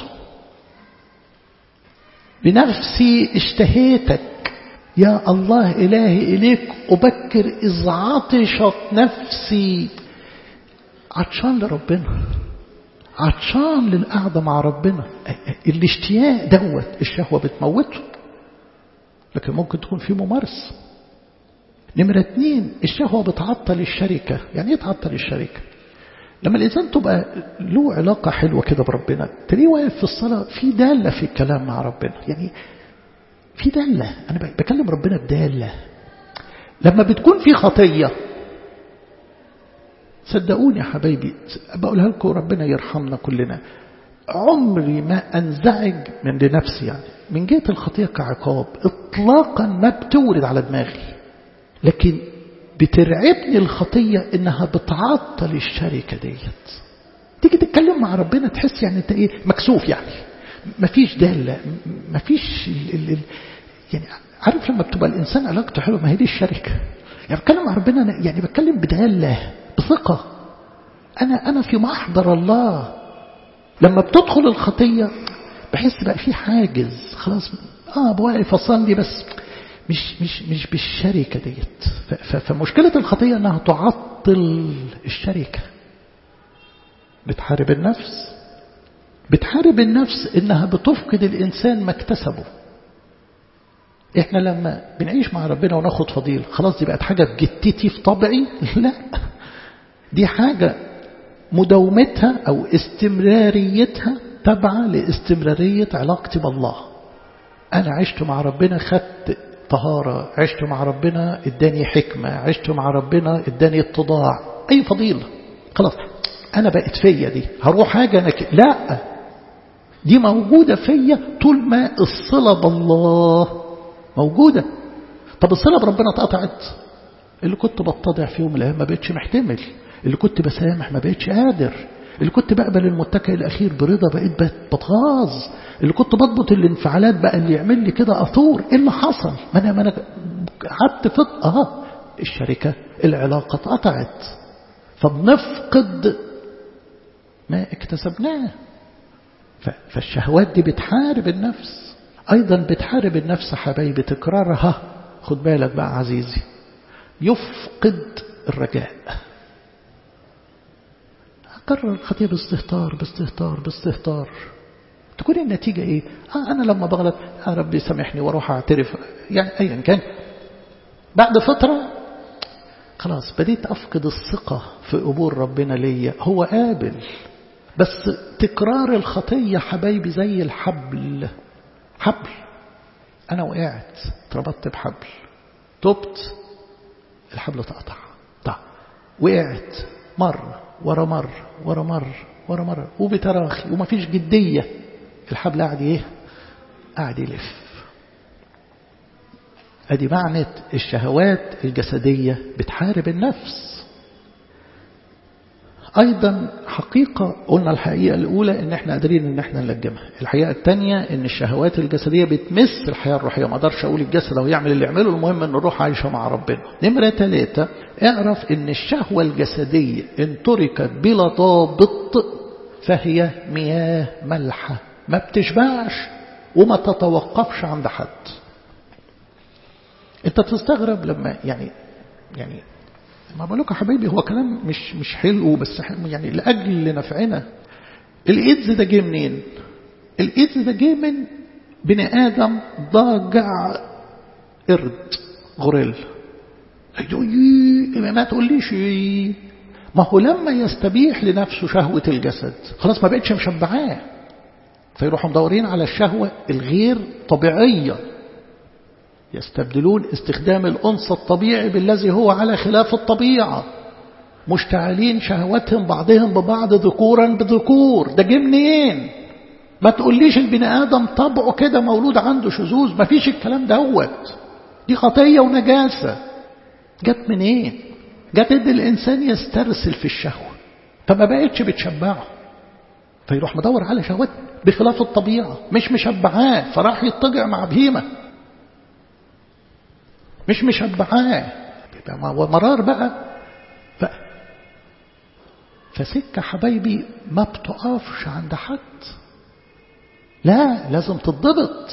بنفسي اشتهيتك يا الله إلهي إليك أبكر إذ عطشت نفسي عطشان لربنا عطشان للقعدة مع ربنا الاشتياق دوت الشهوة بتموته لكن ممكن تكون في ممارسة نمرة اتنين الشهوة بتعطل الشركة يعني ايه تعطل الشركة لما الإنسان تبقى له علاقة حلوة كده بربنا تلاقيه واقف في الصلاة في دالة في الكلام مع ربنا يعني في دالة أنا بكلم ربنا بدالة لما بتكون في خطية صدقوني يا حبايبي بقولها لكم ربنا يرحمنا كلنا عمري ما أنزعج من لنفسي يعني من جهة الخطية كعقاب إطلاقا ما بتورد على دماغي لكن بترعبني الخطية إنها بتعطل الشركة ديت تيجي تتكلم مع ربنا تحس يعني أنت إيه مكسوف يعني مفيش دالة مفيش ال ال يعني عارف لما بتبقى الإنسان علاقته حلوة ما هي دي الشركة يعني بتكلم مع ربنا يعني بتكلم بدالة بثقة أنا أنا في محضر الله لما بتدخل الخطية بحس بقى في حاجز خلاص اه بواقف اصلي بس مش مش مش بالشركة ديت فمشكلة الخطية انها تعطل الشركة بتحارب النفس بتحارب النفس انها بتفقد الانسان ما اكتسبه احنا لما بنعيش مع ربنا وناخد فضيل خلاص دي بقت حاجة في جتتي في طبعي لا دي حاجة مداومتها او استمراريتها تابعة لاستمرارية علاقتي بالله أنا عشت مع ربنا خدت طهارة عشت مع ربنا اداني حكمة عشت مع ربنا اداني اتضاع أي فضيلة خلاص أنا بقت فيا دي هروح حاجة أنا ك... لا دي موجودة فيا طول ما الصلة بالله موجودة طب الصلة بربنا اتقطعت اللي كنت بتضع في يوم من الأيام ما بقتش محتمل اللي كنت بسامح ما بقتش قادر اللي كنت بقبل المتكئ الأخير برضا بقيت بتغاظ اللي كنت بضبط الانفعالات بقى اللي يعمل لي كده أثور إيه اللي حصل ما أنا ما أنا قعدت فت أه الشركة العلاقة اتقطعت فبنفقد ما اكتسبناه فالشهوات دي بتحارب النفس أيضا بتحارب النفس حبايبي تكرارها خد بالك بقى عزيزي يفقد الرجاء أكرر الخطية باستهتار باستهتار باستهتار تكون النتيجة إيه آه أنا لما بغلط يا ربي سامحني واروح أعترف يعني أيا كان بعد فترة خلاص بديت أفقد الثقة في قبول ربنا ليا هو قابل بس تكرار الخطية حبايبي زي الحبل حبل أنا وقعت اتربطت بحبل تبت الحبل اتقطع طيب وقعت مرة ورا مر ورا مر ورا مر وبتراخي ومفيش جدية الحبل قاعد ايه قاعد يلف ادي معنى الشهوات الجسدية بتحارب النفس ايضا حقيقة قلنا الحقيقة الاولى ان احنا قادرين ان احنا نلجمها الحقيقة الثانية ان الشهوات الجسدية بتمس الحياة الروحية ما اقدرش اقول الجسد هو يعمل اللي يعمله المهم ان الروح عايشة مع ربنا نمرة ثلاثة اعرف ان الشهوة الجسدية ان تركت بلا ضابط فهي مياه ملحة ما بتشبعش وما تتوقفش عند حد انت تستغرب لما يعني يعني ما بقول لكم يا حبايبي هو كلام مش مش حلو بس يعني لاجل نفعنا الايدز ده جه منين الايدز ده جه من بني ادم ضاجع قرد غوريل ما تقوليش ما هو لما يستبيح لنفسه شهوة الجسد خلاص ما بقتش مشبعاه فيروحوا مدورين على الشهوة الغير طبيعية يستبدلون استخدام الأنثى الطبيعي بالذي هو على خلاف الطبيعة مشتعلين شهوتهم بعضهم ببعض ذكورا بذكور ده جه منين ما تقوليش البني آدم طبعه كده مولود عنده شذوذ ما فيش الكلام دوت دي خطية ونجاسة جت منين إيه؟ جت ان الانسان يسترسل في الشهوه فما بقتش بتشبعه فيروح مدور على شهوات بخلاف الطبيعه مش مشبعاه فراح يضطجع مع بهيمه مش مشبعاه هو مرار بقى ف... فسكه حبايبي ما بتقفش عند حد لا لازم تضبط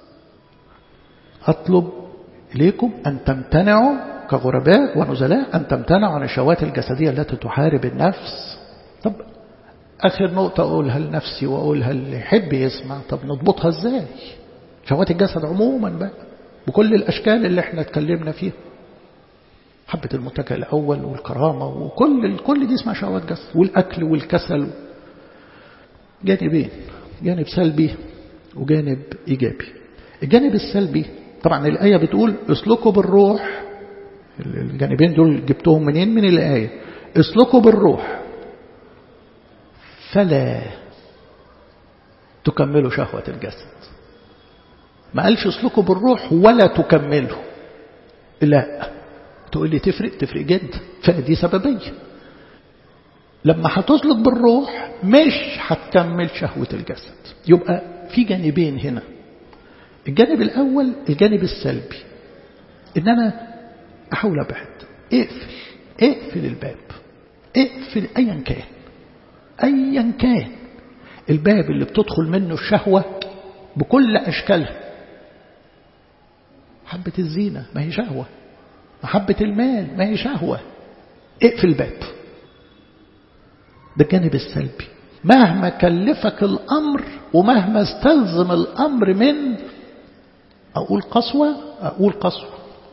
اطلب اليكم ان تمتنعوا كغرباء ونزلاء أن تمتنعوا عن الشهوات الجسدية التي تحارب النفس طب آخر نقطة أقولها لنفسي وأقولها اللي يحب يسمع طب نضبطها إزاي شهوات الجسد عموما بقى بكل الأشكال اللي احنا اتكلمنا فيها حبة المتكئ الأول والكرامة وكل كل دي اسمها شهوات جسد والأكل والكسل جانبين جانب سلبي وجانب إيجابي الجانب السلبي طبعا الآية بتقول اسلكوا بالروح الجانبين دول جبتهم منين من الآية اسلكوا بالروح فلا تكملوا شهوة الجسد ما قالش اسلكوا بالروح ولا تكملوا لا تقول لي تفرق تفرق جدا فدي سببية لما هتسلك بالروح مش هتكمل شهوة الجسد يبقى في جانبين هنا الجانب الأول الجانب السلبي إن أنا أحاول أبعد اقفل اقفل الباب اقفل أيا كان أيا كان الباب اللي بتدخل منه الشهوة بكل أشكالها محبة الزينة ما هي شهوة محبة المال ما هي شهوة اقفل الباب ده الجانب السلبي مهما كلفك الأمر ومهما استلزم الأمر من أقول قسوة أقول قسوة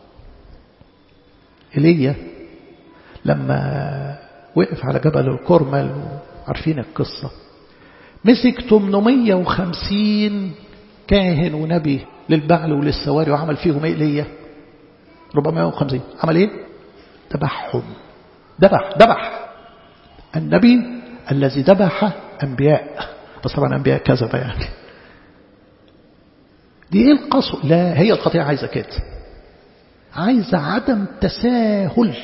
إيليا لما وقف على جبل الكرمل عارفين القصة مسك 850 كاهن ونبي للبعل وللسواري وعمل فيهم ايه ايليا 450 عمل ايه ذبحهم ذبح ذبح النبي الذي ذبح انبياء بس طبعا انبياء كذبه يعني دي ايه القسوه لا هي القطيعه عايزه كده عايزه عدم تساهل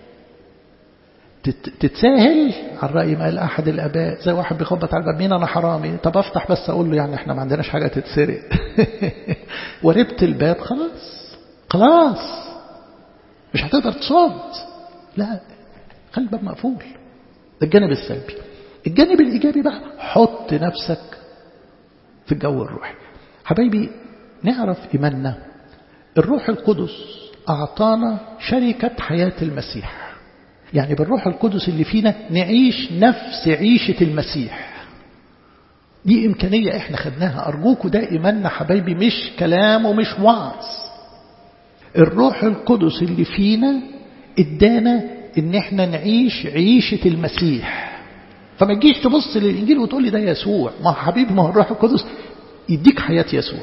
تتساهل على الرأي ما قال أحد الآباء زي واحد بيخبط على الباب مين أنا حرامي طب أفتح بس أقول له يعني إحنا ما عندناش حاجة تتسرق وربت الباب خلاص خلاص مش هتقدر تصد لا خلي الباب مقفول ده الجانب السلبي الجانب الإيجابي بقى حط نفسك في الجو الروحي حبايبي نعرف إيماننا الروح القدس أعطانا شركة حياة المسيح يعني بالروح القدس اللي فينا نعيش نفس عيشة المسيح دي إمكانية إحنا خدناها أرجوكوا ده إيماننا حبايبي مش كلام ومش وعظ الروح القدس اللي فينا ادانا ان احنا نعيش عيشة المسيح فما تجيش تبص للإنجيل وتقول لي ده يسوع ما حبيبي ما هو الروح القدس يديك حياة يسوع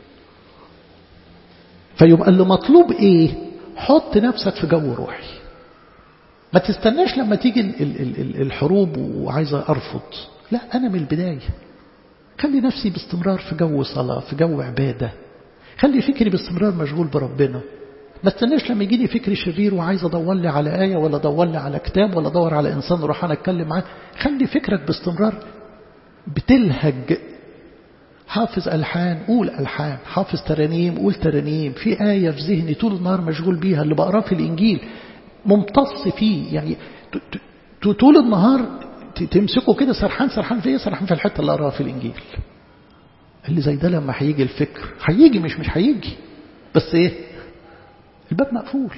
فيبقى اللي مطلوب ايه حط نفسك في جو روحي ما تستناش لما تيجي الحروب وعايزة أرفض لا أنا من البداية خلي نفسي باستمرار في جو صلاة في جو عبادة خلي فكري باستمرار مشغول بربنا ما استناش لما يجيني فكر شرير وعايز ادور لي على آية ولا ادور لي على كتاب ولا ادور على إنسان اروح أنا أتكلم معاه خلي فكرك باستمرار بتلهج حافظ ألحان قول ألحان حافظ ترانيم قول ترانيم في آية في ذهني طول النهار مشغول بيها اللي بقراه في الإنجيل ممتص فيه يعني طول النهار تمسكه كده سرحان سرحان في ايه سرحان في الحته اللي قراها في الانجيل اللي زي ده لما هيجي الفكر هيجي مش مش هيجي بس ايه الباب مقفول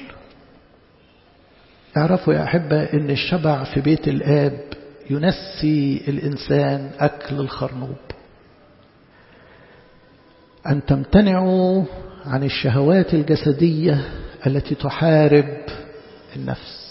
اعرفوا يا أحبة ان الشبع في بيت الآب ينسي الإنسان أكل الخرنوب أن تمتنعوا عن الشهوات الجسدية التي تحارب النفس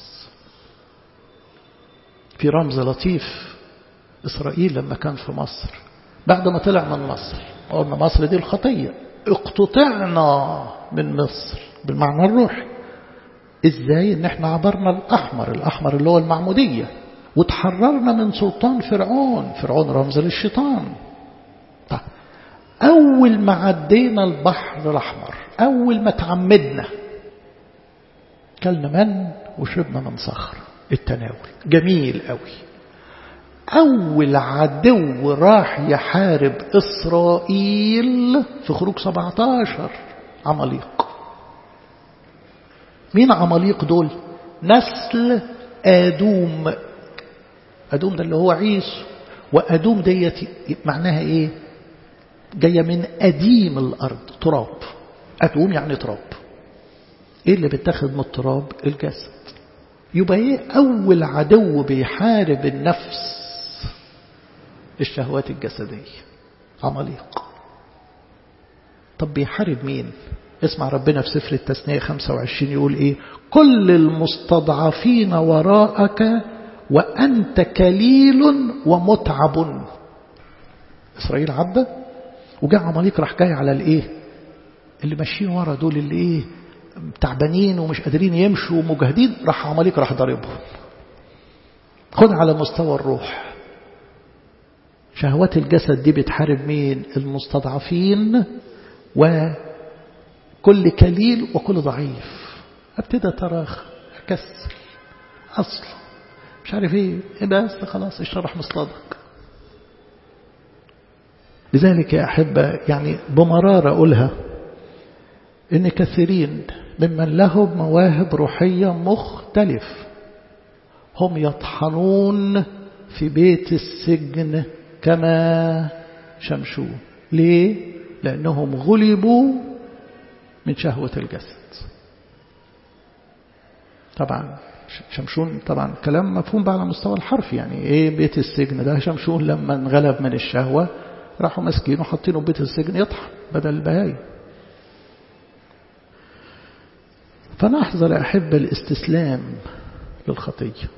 في رمز لطيف إسرائيل لما كان في مصر بعد ما طلع من مصر قلنا مصر دي الخطية اقتطعنا من مصر بالمعنى الروحي ازاي ان احنا عبرنا الاحمر الاحمر اللي هو المعمودية وتحررنا من سلطان فرعون فرعون رمز للشيطان طيب اول ما عدينا البحر الاحمر اول ما تعمدنا كلنا من وشربنا من صخر التناول جميل قوي أول عدو راح يحارب إسرائيل في خروج 17 عماليق مين عماليق دول نسل آدوم أدوم ده اللي هو عيسو وأدوم ديت معناها إيه جاية من أديم الأرض تراب أدوم يعني تراب إيه اللي بيتاخد من التراب الجسد يبقى إيه أول عدو بيحارب النفس الشهوات الجسدية عماليق طب بيحارب مين اسمع ربنا في سفر التثنية 25 يقول إيه كل المستضعفين وراءك وأنت كليل ومتعب إسرائيل عدى وجاء عماليق راح جاي على الإيه اللي ماشيين ورا دول اللي إيه تعبانين ومش قادرين يمشوا ومجاهدين راح عماليق راح ضاربهم خد على مستوى الروح شهوات الجسد دي بتحارب مين المستضعفين وكل كليل وكل ضعيف ابتدى تراخ اكسل اصل مش عارف ايه بس خلاص اشرح مصطادك لذلك يا أحبة يعني بمرارة أقولها إن كثيرين ممن لهم مواهب روحية مختلف هم يطحنون في بيت السجن كما شمشون ليه؟ لأنهم غلبوا من شهوة الجسد طبعا شمشون طبعا كلام مفهوم بقى على مستوى الحرف يعني ايه بيت السجن ده شمشون لما انغلب من الشهوة راحوا ماسكينه وحاطينه بيت السجن يطحن بدل البهايم فنحذر يا أحبة الاستسلام للخطية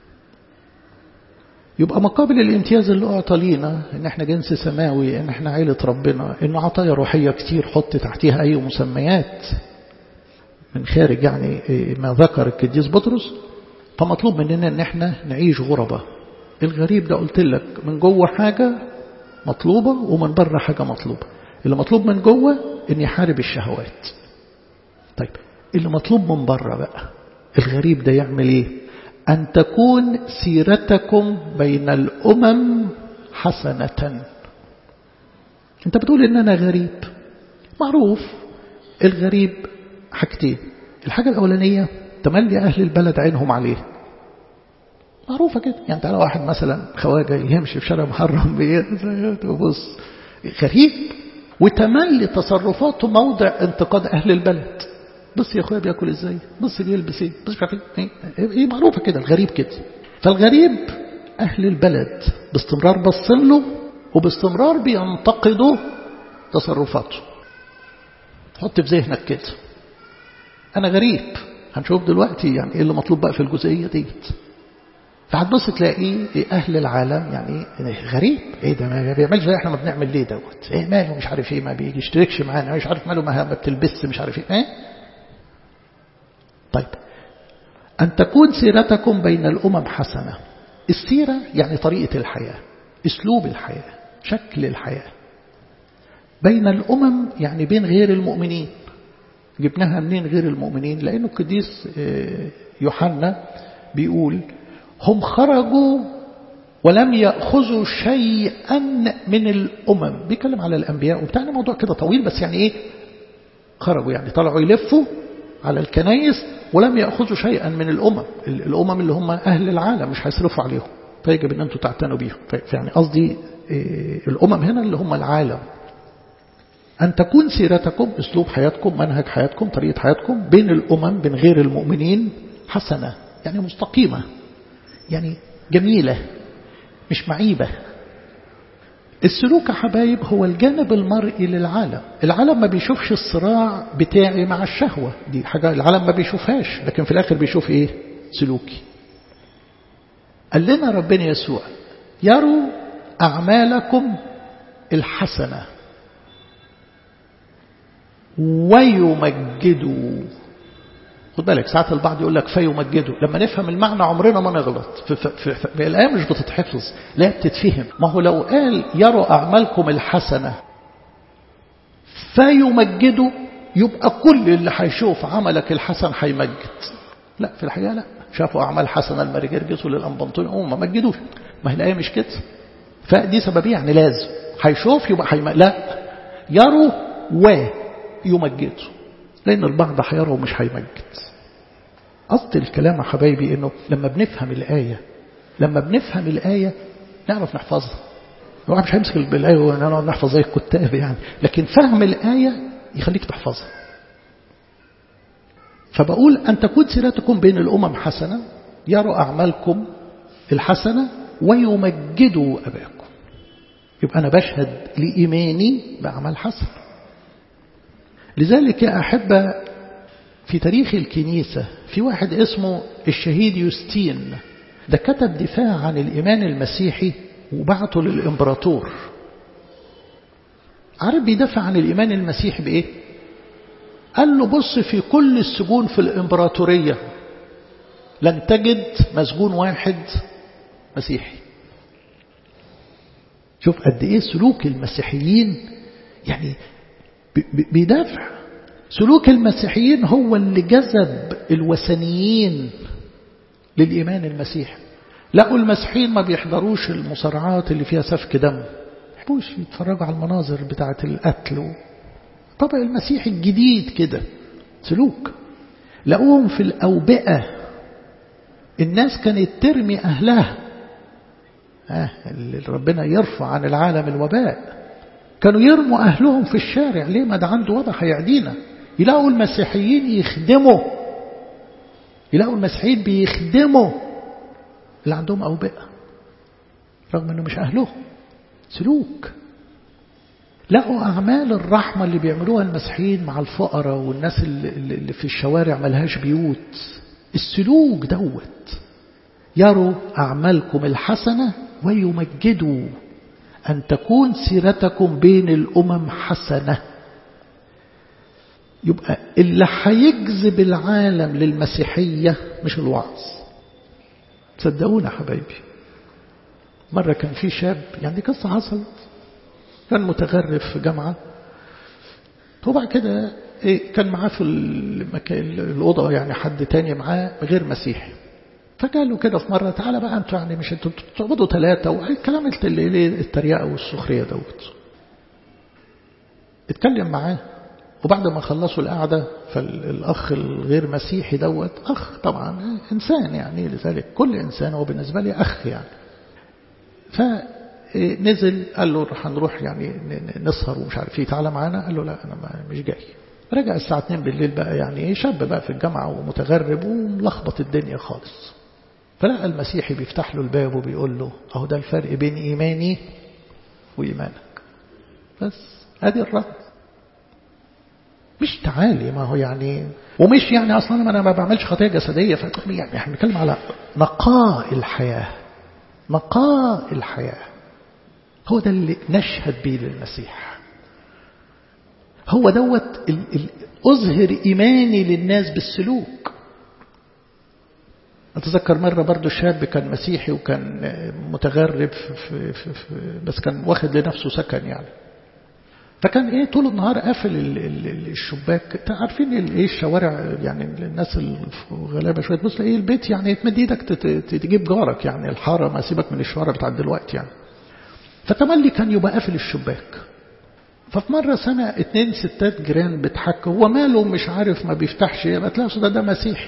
يبقى مقابل الامتياز اللي أعطى لينا إن إحنا جنس سماوي إن إحنا عيلة ربنا إنه عطايا روحية كتير حط تحتيها أي مسميات من خارج يعني ما ذكر القديس بطرس فمطلوب مننا إن إحنا نعيش غربة الغريب ده قلت لك من جوه حاجة مطلوبة ومن بره حاجة مطلوبة اللي مطلوب من جوه إن يحارب الشهوات طيب اللي مطلوب من بره بقى الغريب ده يعمل ايه أن تكون سيرتكم بين الأمم حسنة أنت بتقول إن أنا غريب معروف الغريب حاجتين الحاجة الأولانية تملي أهل البلد عينهم عليه معروفة كده يعني تعالى واحد مثلا خواجة يمشي في شارع محرم بيه بص غريب وتملي تصرفاته موضع انتقاد أهل البلد بص يا اخويا بياكل ازاي بص بيلبس ايه بص مش عارف ايه ايه معروفه كده الغريب كده فالغريب اهل البلد باستمرار باصين له وباستمرار بينتقدوا تصرفاته حط في ذهنك كده انا غريب هنشوف دلوقتي يعني ايه اللي مطلوب بقى في الجزئيه ديت فهتبص تلاقيه اهل العالم يعني غريب ايه ده ما بيعملش زي احنا ما بنعمل ليه دوت ايه ماله مش عارف ايه ما بيشتركش معانا مش عارف ماله ما بتلبس مش عارف ايه, ايه طيب أن تكون سيرتكم بين الأمم حسنة السيرة يعني طريقة الحياة أسلوب الحياة شكل الحياة بين الأمم يعني بين غير المؤمنين جبناها منين غير المؤمنين لأنه القديس يوحنا بيقول هم خرجوا ولم يأخذوا شيئا من الأمم بيتكلم على الأنبياء وبتاع موضوع كده طويل بس يعني إيه خرجوا يعني طلعوا يلفوا على الكنايس ولم يأخذوا شيئا من الأمم الأمم اللي هم أهل العالم مش هيصرفوا عليهم فيجب أن أنتم تعتنوا بيهم يعني قصدي الأمم هنا اللي هم العالم أن تكون سيرتكم أسلوب حياتكم منهج حياتكم طريقة حياتكم بين الأمم بين غير المؤمنين حسنة يعني مستقيمة يعني جميلة مش معيبة السلوك يا حبايب هو الجانب المرئي للعالم العالم ما بيشوفش الصراع بتاعي مع الشهوة دي حاجة العالم ما بيشوفهاش لكن في الآخر بيشوف إيه سلوكي قال لنا ربنا يسوع يروا أعمالكم الحسنة ويمجدوا خد بالك ساعات البعض يقول لك فيمجدوا لما نفهم المعنى عمرنا ما نغلط في, في, في الآية مش بتتحفظ لا بتتفهم ما هو لو قال يروا أعمالكم الحسنة فيمجدوا يبقى كل اللي هيشوف عملك الحسن هيمجد لا في الحقيقة لا شافوا أعمال حسنة المرجرجس وللأنبنطون هم ما مجدوش ما هي الآية مش كده فدي سببية يعني لازم هيشوف يبقى هيم... لا يروا ويمجدوا لأن البعض هيرى ومش هيمجد قصد الكلام يا حبايبي إنه لما بنفهم الآية لما بنفهم الآية نعرف نحفظها الواحد مش هيمسك بالآية ونقعد نحفظ زي الكتاب يعني لكن فهم الآية يخليك تحفظها فبقول أن تكون سيرتكم بين الأمم حسنة يروا أعمالكم الحسنة ويمجدوا أباكم يبقى أنا بشهد لإيماني بأعمال حسنة لذلك يا أحبة في تاريخ الكنيسة في واحد اسمه الشهيد يوستين ده كتب دفاع عن الإيمان المسيحي وبعته للإمبراطور عارف بيدافع عن الإيمان المسيحي بإيه قال له بص في كل السجون في الإمبراطورية لن تجد مسجون واحد مسيحي شوف قد إيه سلوك المسيحيين يعني بيدافع سلوك المسيحيين هو اللي جذب الوثنيين للإيمان المسيحي لقوا المسيحيين ما بيحضروش المصارعات اللي فيها سفك دم يحبوش يتفرجوا على المناظر بتاعة القتل طبع المسيحي الجديد كده سلوك لقوهم في الأوبئة الناس كانت ترمي أهلها آه اللي ربنا يرفع عن العالم الوباء كانوا يرموا أهلهم في الشارع ليه ما ده عنده وضع هيعدينا يلاقوا المسيحيين يخدموا يلاقوا المسيحيين بيخدموا اللي عندهم أوبئة رغم أنه مش أهلهم سلوك لقوا أعمال الرحمة اللي بيعملوها المسيحيين مع الفقراء والناس اللي في الشوارع ملهاش بيوت السلوك دوت يروا أعمالكم الحسنة ويمجدوا أن تكون سيرتكم بين الأمم حسنة يبقى اللي هيجذب العالم للمسيحية مش الوعظ صدقونا حبايبي مرة كان في شاب يعني دي قصة حصلت كان متغرب في جامعة وبعد كده إيه كان معاه في المكان الأوضة يعني حد تاني معاه غير مسيحي فقال له كده في مرة تعالى بقى انتوا يعني مش انتوا بتعبدوا ثلاثة والكلام التريقة والسخرية دوت اتكلم معاه وبعد ما خلصوا القعدة فالأخ الغير مسيحي دوت أخ طبعا إنسان يعني لذلك كل إنسان هو بالنسبة لي أخ يعني فنزل قال له هنروح يعني نسهر ومش عارف ايه تعالى معانا قال له لا أنا مش جاي رجع الساعة 2 بالليل بقى يعني شاب بقى في الجامعة ومتغرب وملخبط الدنيا خالص فلقى المسيحي بيفتح له الباب وبيقول له أهو ده الفرق بين إيماني وإيمانك بس ادي الرد مش تعالي ما هو يعني ومش يعني اصلا انا ما بعملش خطيه جسديه يعني احنا بنتكلم على نقاء الحياه نقاء الحياه هو ده اللي نشهد بيه للمسيح هو دوت ال ال اظهر ايماني للناس بالسلوك أتذكر مرة برضو شاب كان مسيحي وكان متغرب في في في في بس كان واخد لنفسه سكن يعني فكان ايه طول النهار قافل الشباك عارفين ايه الشوارع يعني الناس الغلابه شويه تبص ايه البيت يعني تمد ايدك تجيب جارك يعني الحاره ما سيبك من الشوارع بتاعت دلوقتي يعني فتملي كان يبقى قافل الشباك ففي مرة سنة اتنين ستات جيران بتحكوا هو ماله مش عارف ما بيفتحش يبقى تلاقي ده ده مسيحي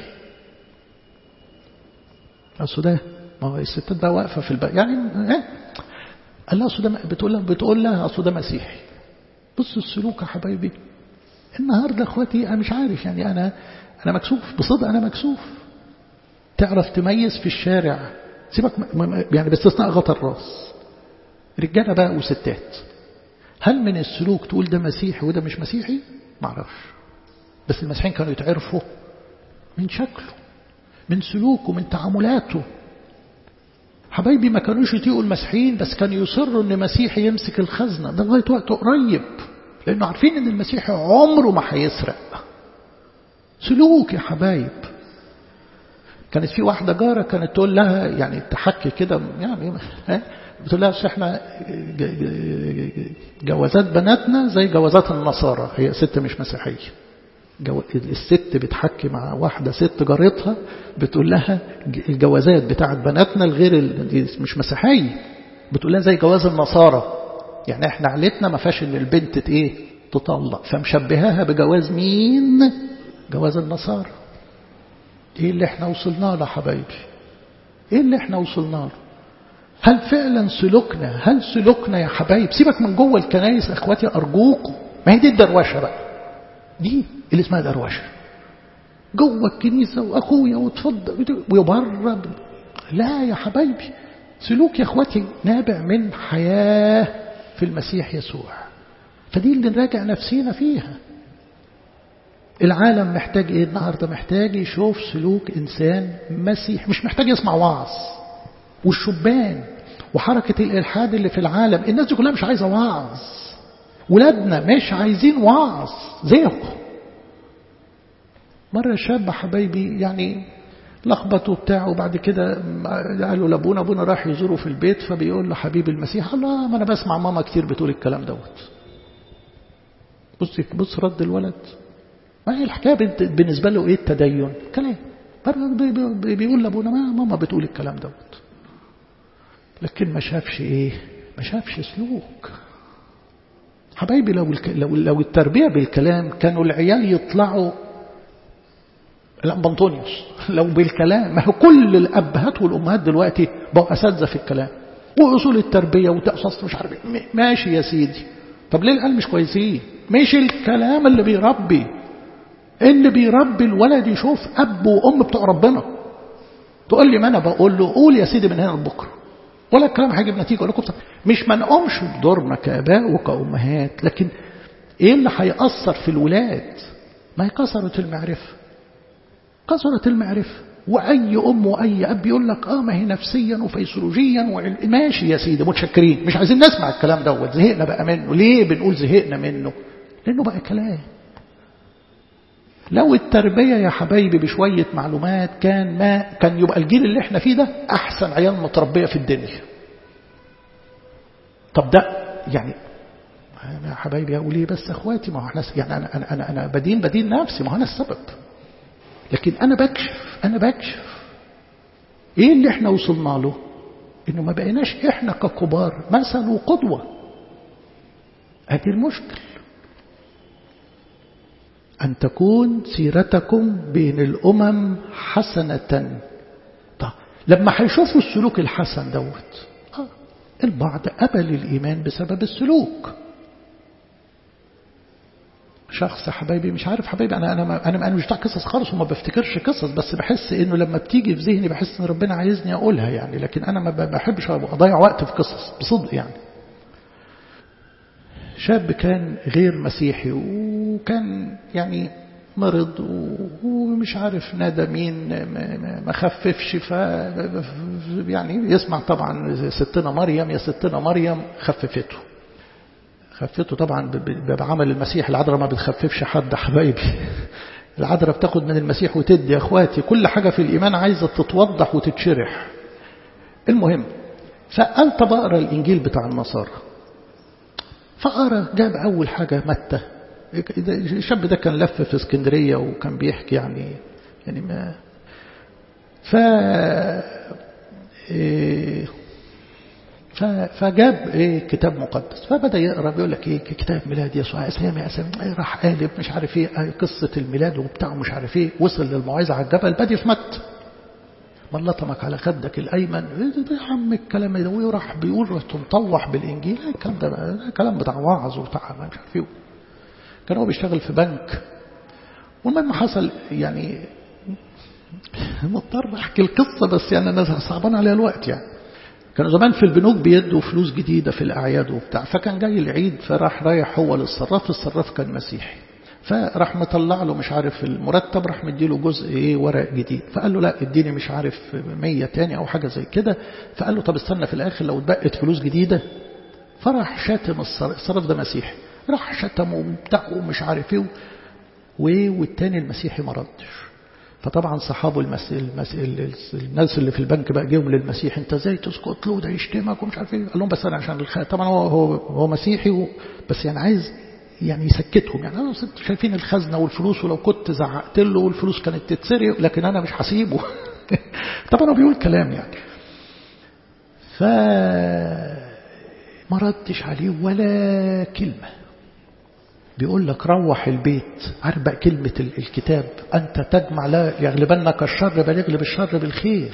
أصل ده ما هو الستات بقى واقفة في الباب يعني ايه قال لها أصل ده بتقول لها بتقول لها أصل ده مسيحي بص السلوك يا حبايبي النهاردة اخواتي أنا مش عارف يعني أنا أنا مكسوف بصدق أنا مكسوف تعرف تميز في الشارع سيبك يعني باستثناء غطى الراس رجالة بقى وستات هل من السلوك تقول ده مسيحي وده مش مسيحي معرفش بس المسيحيين كانوا يتعرفوا من شكله من سلوكه من تعاملاته حبايبي ما كانوش يطيقوا المسيحيين بس كانوا يصروا ان مسيحي يمسك الخزنه ده لغايه وقت قريب لانه عارفين ان المسيحي عمره ما هيسرق سلوك يا حبايب كانت في واحدة جارة كانت تقول لها يعني تحكي كده يعني بتقول لها احنا جوازات بناتنا زي جوازات النصارى هي ست مش مسيحية جو... الست بتحكي مع واحدة ست جارتها بتقول لها الجوازات بتاعت بناتنا الغير ال... مش مسيحية بتقول لها زي جواز النصارى يعني احنا عيلتنا ما فيهاش ان البنت ايه تطلق فمشبهاها بجواز مين جواز النصارى ايه اللي احنا وصلنا له حبايبي ايه اللي احنا وصلنا له هل فعلا سلوكنا هل سلوكنا يا حبايب سيبك من جوه الكنايس اخواتي ارجوكم ما هي دي الدروشه بقى دي اللي اسمها دروشه جوه الكنيسه واخويا وتفضل وبره لا يا حبايبي سلوك يا اخواتي نابع من حياه في المسيح يسوع فدي اللي نراجع نفسينا فيها العالم محتاج ايه النهارده محتاج يشوف سلوك انسان مسيح مش محتاج يسمع وعظ والشبان وحركة الإلحاد اللي في العالم الناس دي كلها مش عايزة وعظ ولادنا مش عايزين وعظ زيكم مرة شاب حبايبي يعني لخبطوا بتاعه وبعد كده قالوا لابونا ابونا راح يزوره في البيت فبيقول له حبيب المسيح الله ما انا بسمع ماما كتير بتقول الكلام دوت بص بص رد الولد ما هي الحكايه بالنسبه له ايه التدين كلام بيقول لابونا ما ماما بتقول الكلام دوت لكن ما شافش ايه ما شافش سلوك حبايبي لو لو لو التربيه بالكلام كانوا العيال يطلعوا لا بنطونيوس لو بالكلام ما هو كل الابهات والامهات دلوقتي بقوا اساتذه في الكلام واصول التربيه وتاسس مش عارف ماشي يا سيدي طب ليه العيال مش كويسين مش الكلام اللي بيربي اللي بيربي الولد يشوف اب وام بتوع ربنا تقول لي ما انا بقول له قول يا سيدي من هنا لبكره ولا الكلام هيجيب نتيجه اقول لكم مش ما نقومش بدورنا كاباء وكامهات لكن ايه اللي هيأثر في الولاد ما هي كثرة المعرفة كثرة المعرفة وأي أم وأي أب يقول لك آه ما هي نفسيا وفيسيولوجيا وعلم ماشي يا سيدي متشكرين مش عايزين نسمع الكلام دوت زهقنا بقى منه ليه بنقول زهقنا منه لأنه بقى كلام لو التربية يا حبايبي بشوية معلومات كان ما كان يبقى الجيل اللي احنا فيه ده أحسن عيال متربية في الدنيا طب ده يعني يا حبايبي أقول إيه بس أخواتي ما هو احنا يعني أنا أنا أنا, أنا بدين بدين نفسي ما هو أنا السبب لكن أنا بكشف أنا بكشف إيه اللي احنا وصلنا له إنه ما بقيناش إحنا ككبار مثل وقدوة هذه المشكلة أن تكون سيرتكم بين الأمم حسنة طيب لما هيشوفوا السلوك الحسن دوت آه البعض قبل الإيمان بسبب السلوك شخص حبايبي مش عارف حبايبي أنا أنا أنا أنا مش بتاع قصص خالص وما بفتكرش قصص بس بحس إنه لما بتيجي في ذهني بحس إن ربنا عايزني أقولها يعني لكن أنا ما بحبش أضيع وقت في قصص بصدق يعني شاب كان غير مسيحي وكان يعني مرض ومش عارف نادى مين ما خففش ف يعني يسمع طبعا ستنا مريم يا ستنا مريم خففته خففته طبعا بعمل المسيح العذراء ما بتخففش حد حبايبي العذراء بتاخد من المسيح وتدي يا اخواتي كل حاجة في الإيمان عايزة تتوضح وتتشرح المهم فقال طب اقرا الإنجيل بتاع النصارى فقرا جاب أول حاجة متى الشاب ده كان لف في اسكندرية وكان بيحكي يعني يعني ما ف فجاب ايه كتاب مقدس فبدا يقرا بيقول لك ايه كتاب ميلاد يسوع اسامي اسامي إيه راح قالب مش عارف ايه قصه الميلاد وبتاع مش عارف ايه وصل للموعظه على الجبل بادي في مت من لطمك على خدك الايمن يا عم الكلام ده وراح بيقول مطوح بالانجيل الكلام ده كلام بتاع وعظ وبتاع مش عارف ايه كان هو بيشتغل في بنك والمهم حصل يعني مضطر احكي القصه بس يعني انا صعبان عليها الوقت يعني كانوا زمان في البنوك بيدوا فلوس جديدة في الأعياد وبتاع فكان جاي العيد فراح رايح هو للصراف الصراف كان مسيحي فراح مطلع له مش عارف المرتب راح مديله جزء ايه ورق جديد فقال له لا اديني مش عارف مية تاني او حاجة زي كده فقال له طب استنى في الاخر لو اتبقت فلوس جديدة فراح شاتم الصراف الصراف ده مسيحي راح شتمه وبتاع ومش عارف ايه والتاني المسيحي ما ردش فطبعا صحابه المس... المس... الناس اللي في البنك بقى جيهم للمسيح انت ازاي تسكت له ده يشتمك ومش عارف ايه قال لهم بس انا عشان الخ... طبعا هو هو, هو مسيحي و... بس يعني عايز يعني يسكتهم يعني أنا شايفين الخزنة والفلوس ولو كنت زعقت له والفلوس كانت تتسرق لكن أنا مش هسيبه طبعا هو بيقول كلام يعني ف ما ردش عليه ولا كلمة بيقول لك روح البيت عارف بقى كلمة الكتاب أنت تجمع لا يغلبنك الشر بل يغلب الشر بالخير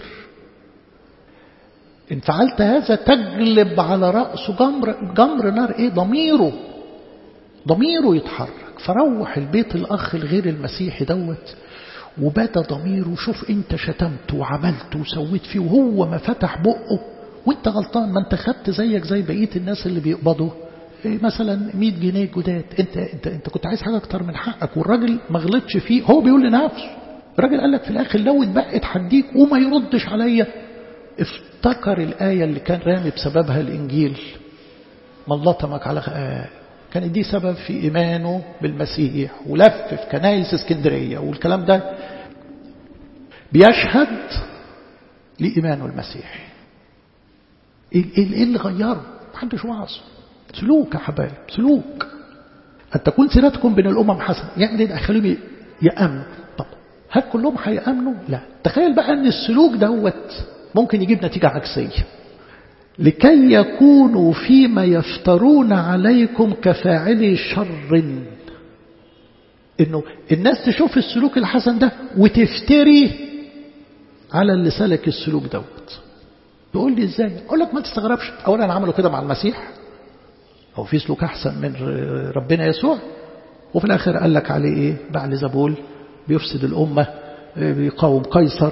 إن فعلت هذا تجلب على رأسه جمر, جمر نار إيه ضميره ضميره يتحرك فروح البيت الأخ الغير المسيحي دوت وبدا ضميره شوف انت شتمت وعملت وسويت فيه وهو ما فتح بقه وانت غلطان ما انت خدت زيك زي بقية الناس اللي بيقبضوا إيه مثلا 100 جنيه جداد انت, انت, انت كنت عايز حاجة اكتر من حقك والراجل ما غلطش فيه هو بيقول لنفسه الراجل قال لك في الاخر لو اتبقت هديك وما يردش عليا افتكر الآية اللي كان رامي بسببها الإنجيل من لطمك على آه كانت دي سبب في إيمانه بالمسيح ولف في كنايس اسكندرية والكلام ده بيشهد لإيمانه المسيحي إيه اللي غيره محدش وعظه سلوك يا حبايب سلوك أن تكون سيرتكم بين الأمم حسنة يعني ده يخليهم يأمنوا طب هل كلهم هيأمنوا لا تخيل بقى أن السلوك دوت ممكن يجيب نتيجة عكسية لكي يكونوا فيما يفترون عليكم كفاعلي شر انه الناس تشوف السلوك الحسن ده وتفتري على اللي سلك السلوك دوت تقول لي ازاي اقول لك ما تستغربش اولا عملوا كده مع المسيح هو في سلوك احسن من ربنا يسوع وفي الاخر قال لك عليه ايه بعل زبول بيفسد الامه بيقاوم قيصر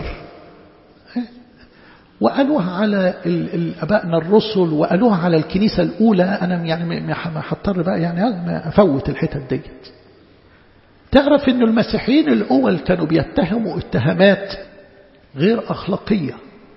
وقالوها على ابائنا الرسل وقالوها على الكنيسة الأولى أنا يعني هضطر بقى يعني أفوت الحتت ديت تعرف أن المسيحيين الأول كانوا بيتهموا اتهامات غير أخلاقية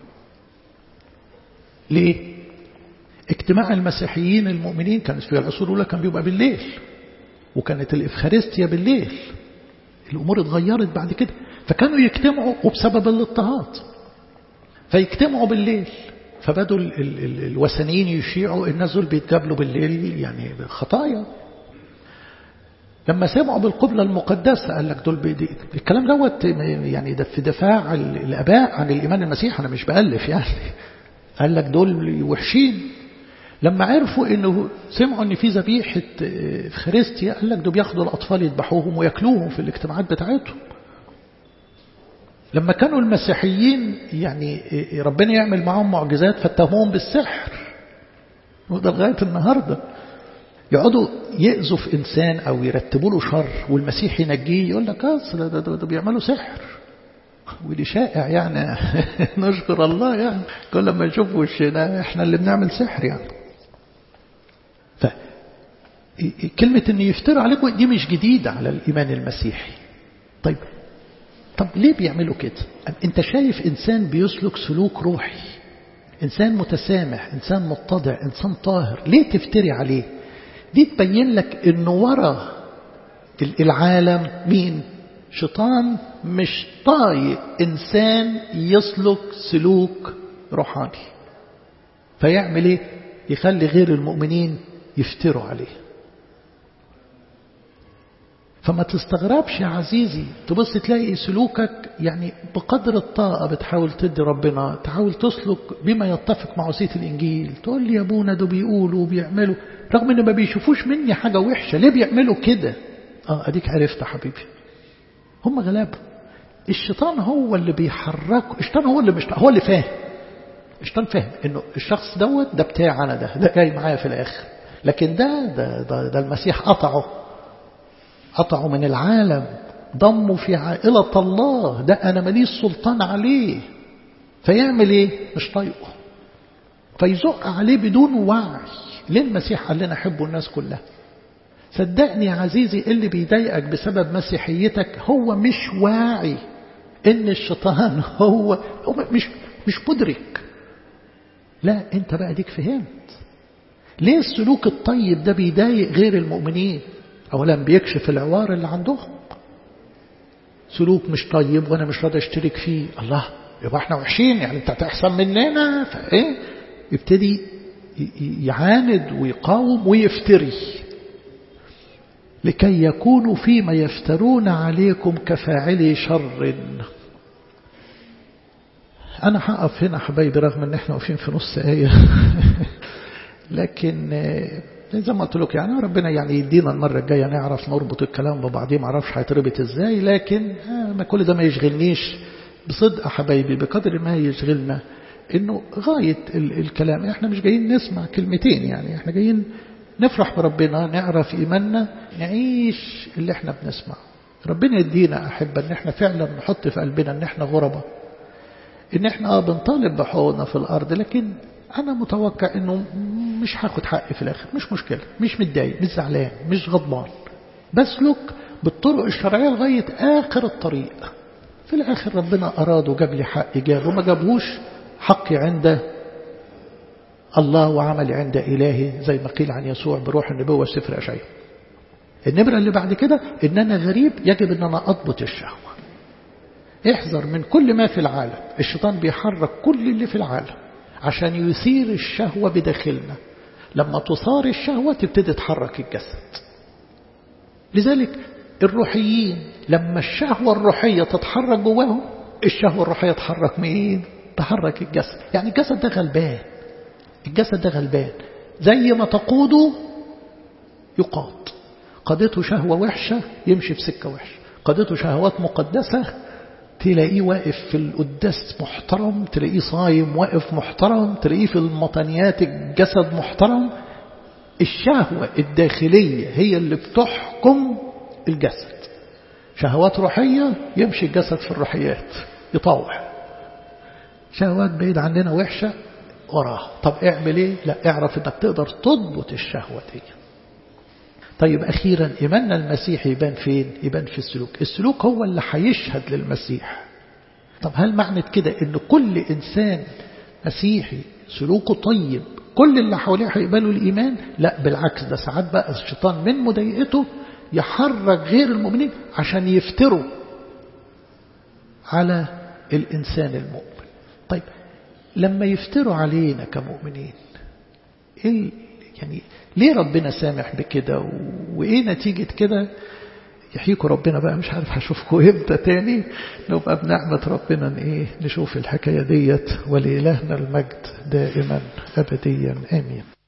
ليه؟ اجتماع المسيحيين المؤمنين كانت في العصور الأولى كان بيبقى بالليل وكانت الإفخارستيا بالليل الأمور اتغيرت بعد كده فكانوا يجتمعوا وبسبب الاضطهاد فيجتمعوا بالليل فبدوا ال ال ال الوثنيين يشيعوا الناس دول بيتقابلوا بالليل يعني خطايا لما سمعوا بالقبلة المقدسة قال لك دول بيدي الكلام دوت يعني ده في دفاع الآباء عن الإيمان المسيح أنا مش بألف يعني قال لك دول وحشين لما عرفوا انه سمعوا ان في ذبيحه خريستيا قال لك دول بياخدوا الاطفال يذبحوهم وياكلوهم في الاجتماعات بتاعتهم لما كانوا المسيحيين يعني ربنا يعمل معهم معجزات فاتهموهم بالسحر وده لغاية النهاردة يقعدوا يأذوا في إنسان أو يرتبوا له شر والمسيح ينجيه يقول لك أصل ده, ده, ده بيعملوا سحر ودي شائع يعني نشكر الله يعني كل لما يشوفوا وشنا احنا اللي بنعمل سحر يعني ف كلمة ان يفتروا عليكم دي مش جديدة على الإيمان المسيحي طيب طب ليه بيعملوا كده انت شايف انسان بيسلك سلوك روحي انسان متسامح انسان متضع انسان طاهر ليه تفتري عليه دي تبين لك انه ورا العالم مين شيطان مش طايق انسان يسلك سلوك روحاني فيعمل ايه يخلي غير المؤمنين يفتروا عليه فما تستغربش يا عزيزي تبص تلاقي سلوكك يعني بقدر الطاقة بتحاول تدي ربنا تحاول تسلك بما يتفق مع وصية الإنجيل تقول لي يا ابونا ده بيقولوا وبيعملوا رغم ان ما بيشوفوش مني حاجة وحشة ليه بيعملوا كده اه اديك عرفت حبيبي هم غلابة الشيطان هو اللي بيحركه الشيطان هو اللي مش هو اللي فاهم الشيطان فاهم انه الشخص دوت ده بتاع انا ده ده جاي معايا في الاخر لكن ده ده, ده, ده المسيح قطعه قطعوا من العالم ضموا في عائلة الله ده أنا ماليش سلطان عليه فيعمل إيه مش طايقه فيزق عليه بدون وعي ليه المسيح قال لنا حبوا الناس كلها صدقني يا عزيزي اللي بيضايقك بسبب مسيحيتك هو مش واعي ان الشيطان هو, هو مش مش مدرك لا انت بقى ديك فهمت ليه السلوك الطيب ده بيضايق غير المؤمنين أولا بيكشف العوار اللي عندهم سلوك مش طيب وأنا مش راضي أشترك فيه الله يبقى احنا وحشين يعني انت هتحسن مننا فايه يبتدي يعاند ويقاوم ويفتري لكي يكونوا فيما يفترون عليكم كفاعلي شر أنا هقف هنا حبايبي رغم أن احنا واقفين في نص آية لكن زي ما قلت لك يعني ربنا يعني يدينا المرة الجاية نعرف نربط الكلام ببعضيه ما اعرفش هيتربط ازاي لكن ما كل ده ما يشغلنيش بصدق حبايبي بقدر ما يشغلنا انه غاية الكلام احنا مش جايين نسمع كلمتين يعني احنا جايين نفرح بربنا نعرف ايماننا نعيش اللي احنا بنسمعه ربنا يدينا احبة ان احنا فعلا نحط في قلبنا ان احنا غربة ان احنا اه بنطالب بحقوقنا في الارض لكن انا متوقع انه مش هاخد حقي في الاخر مش مشكلة مش متضايق مش زعلان مش غضبان بسلك بالطرق الشرعية لغاية اخر الطريق في الاخر ربنا اراد وجاب لي حقي جاب وما جابهوش حقي عند الله وعملي عند إلهي زي ما قيل عن يسوع بروح النبوة سفر أشعياء النمرة اللي بعد كده إن أنا غريب يجب أن أنا أضبط الشهوة احذر من كل ما في العالم الشيطان بيحرك كل اللي في العالم عشان يثير الشهوة بداخلنا لما تصار الشهوة تبتدي تحرك الجسد لذلك الروحيين لما الشهوة الروحية تتحرك جواهم الشهوة الروحية تحرك مين تحرك الجسد يعني الجسد ده غلبان الجسد ده غلبان زي ما تقوده يقاد قادته شهوة وحشة يمشي في سكة وحشة قادته شهوات مقدسة تلاقيه واقف في القداس محترم تلاقيه صايم واقف محترم تلاقيه في المطنيات الجسد محترم الشهوة الداخلية هي اللي بتحكم الجسد شهوات روحية يمشي الجسد في الروحيات يطوع شهوات بعيد عننا وحشة وراه طب اعمل ايه لا اعرف انك تقدر تضبط الشهوة دي طيب أخيرا إيماننا المسيحي يبان فين يبان في السلوك السلوك هو اللي هيشهد للمسيح طب هل معنى كده ان كل إنسان مسيحي سلوكه طيب كل اللي حواليه هيقبلوا الإيمان لا بالعكس ده ساعات بقى الشيطان من مضايقته يحرك غير المؤمنين عشان يفتروا على الإنسان المؤمن طيب لما يفتروا علينا كمؤمنين إيه يعني ليه ربنا سامح بكده وإيه نتيجة كده يحييكوا ربنا بقى مش عارف هشوفكم امتى تاني نبقى بنعمة ربنا ايه نشوف الحكاية ديت ولإلهنا المجد دائما أبديا آمين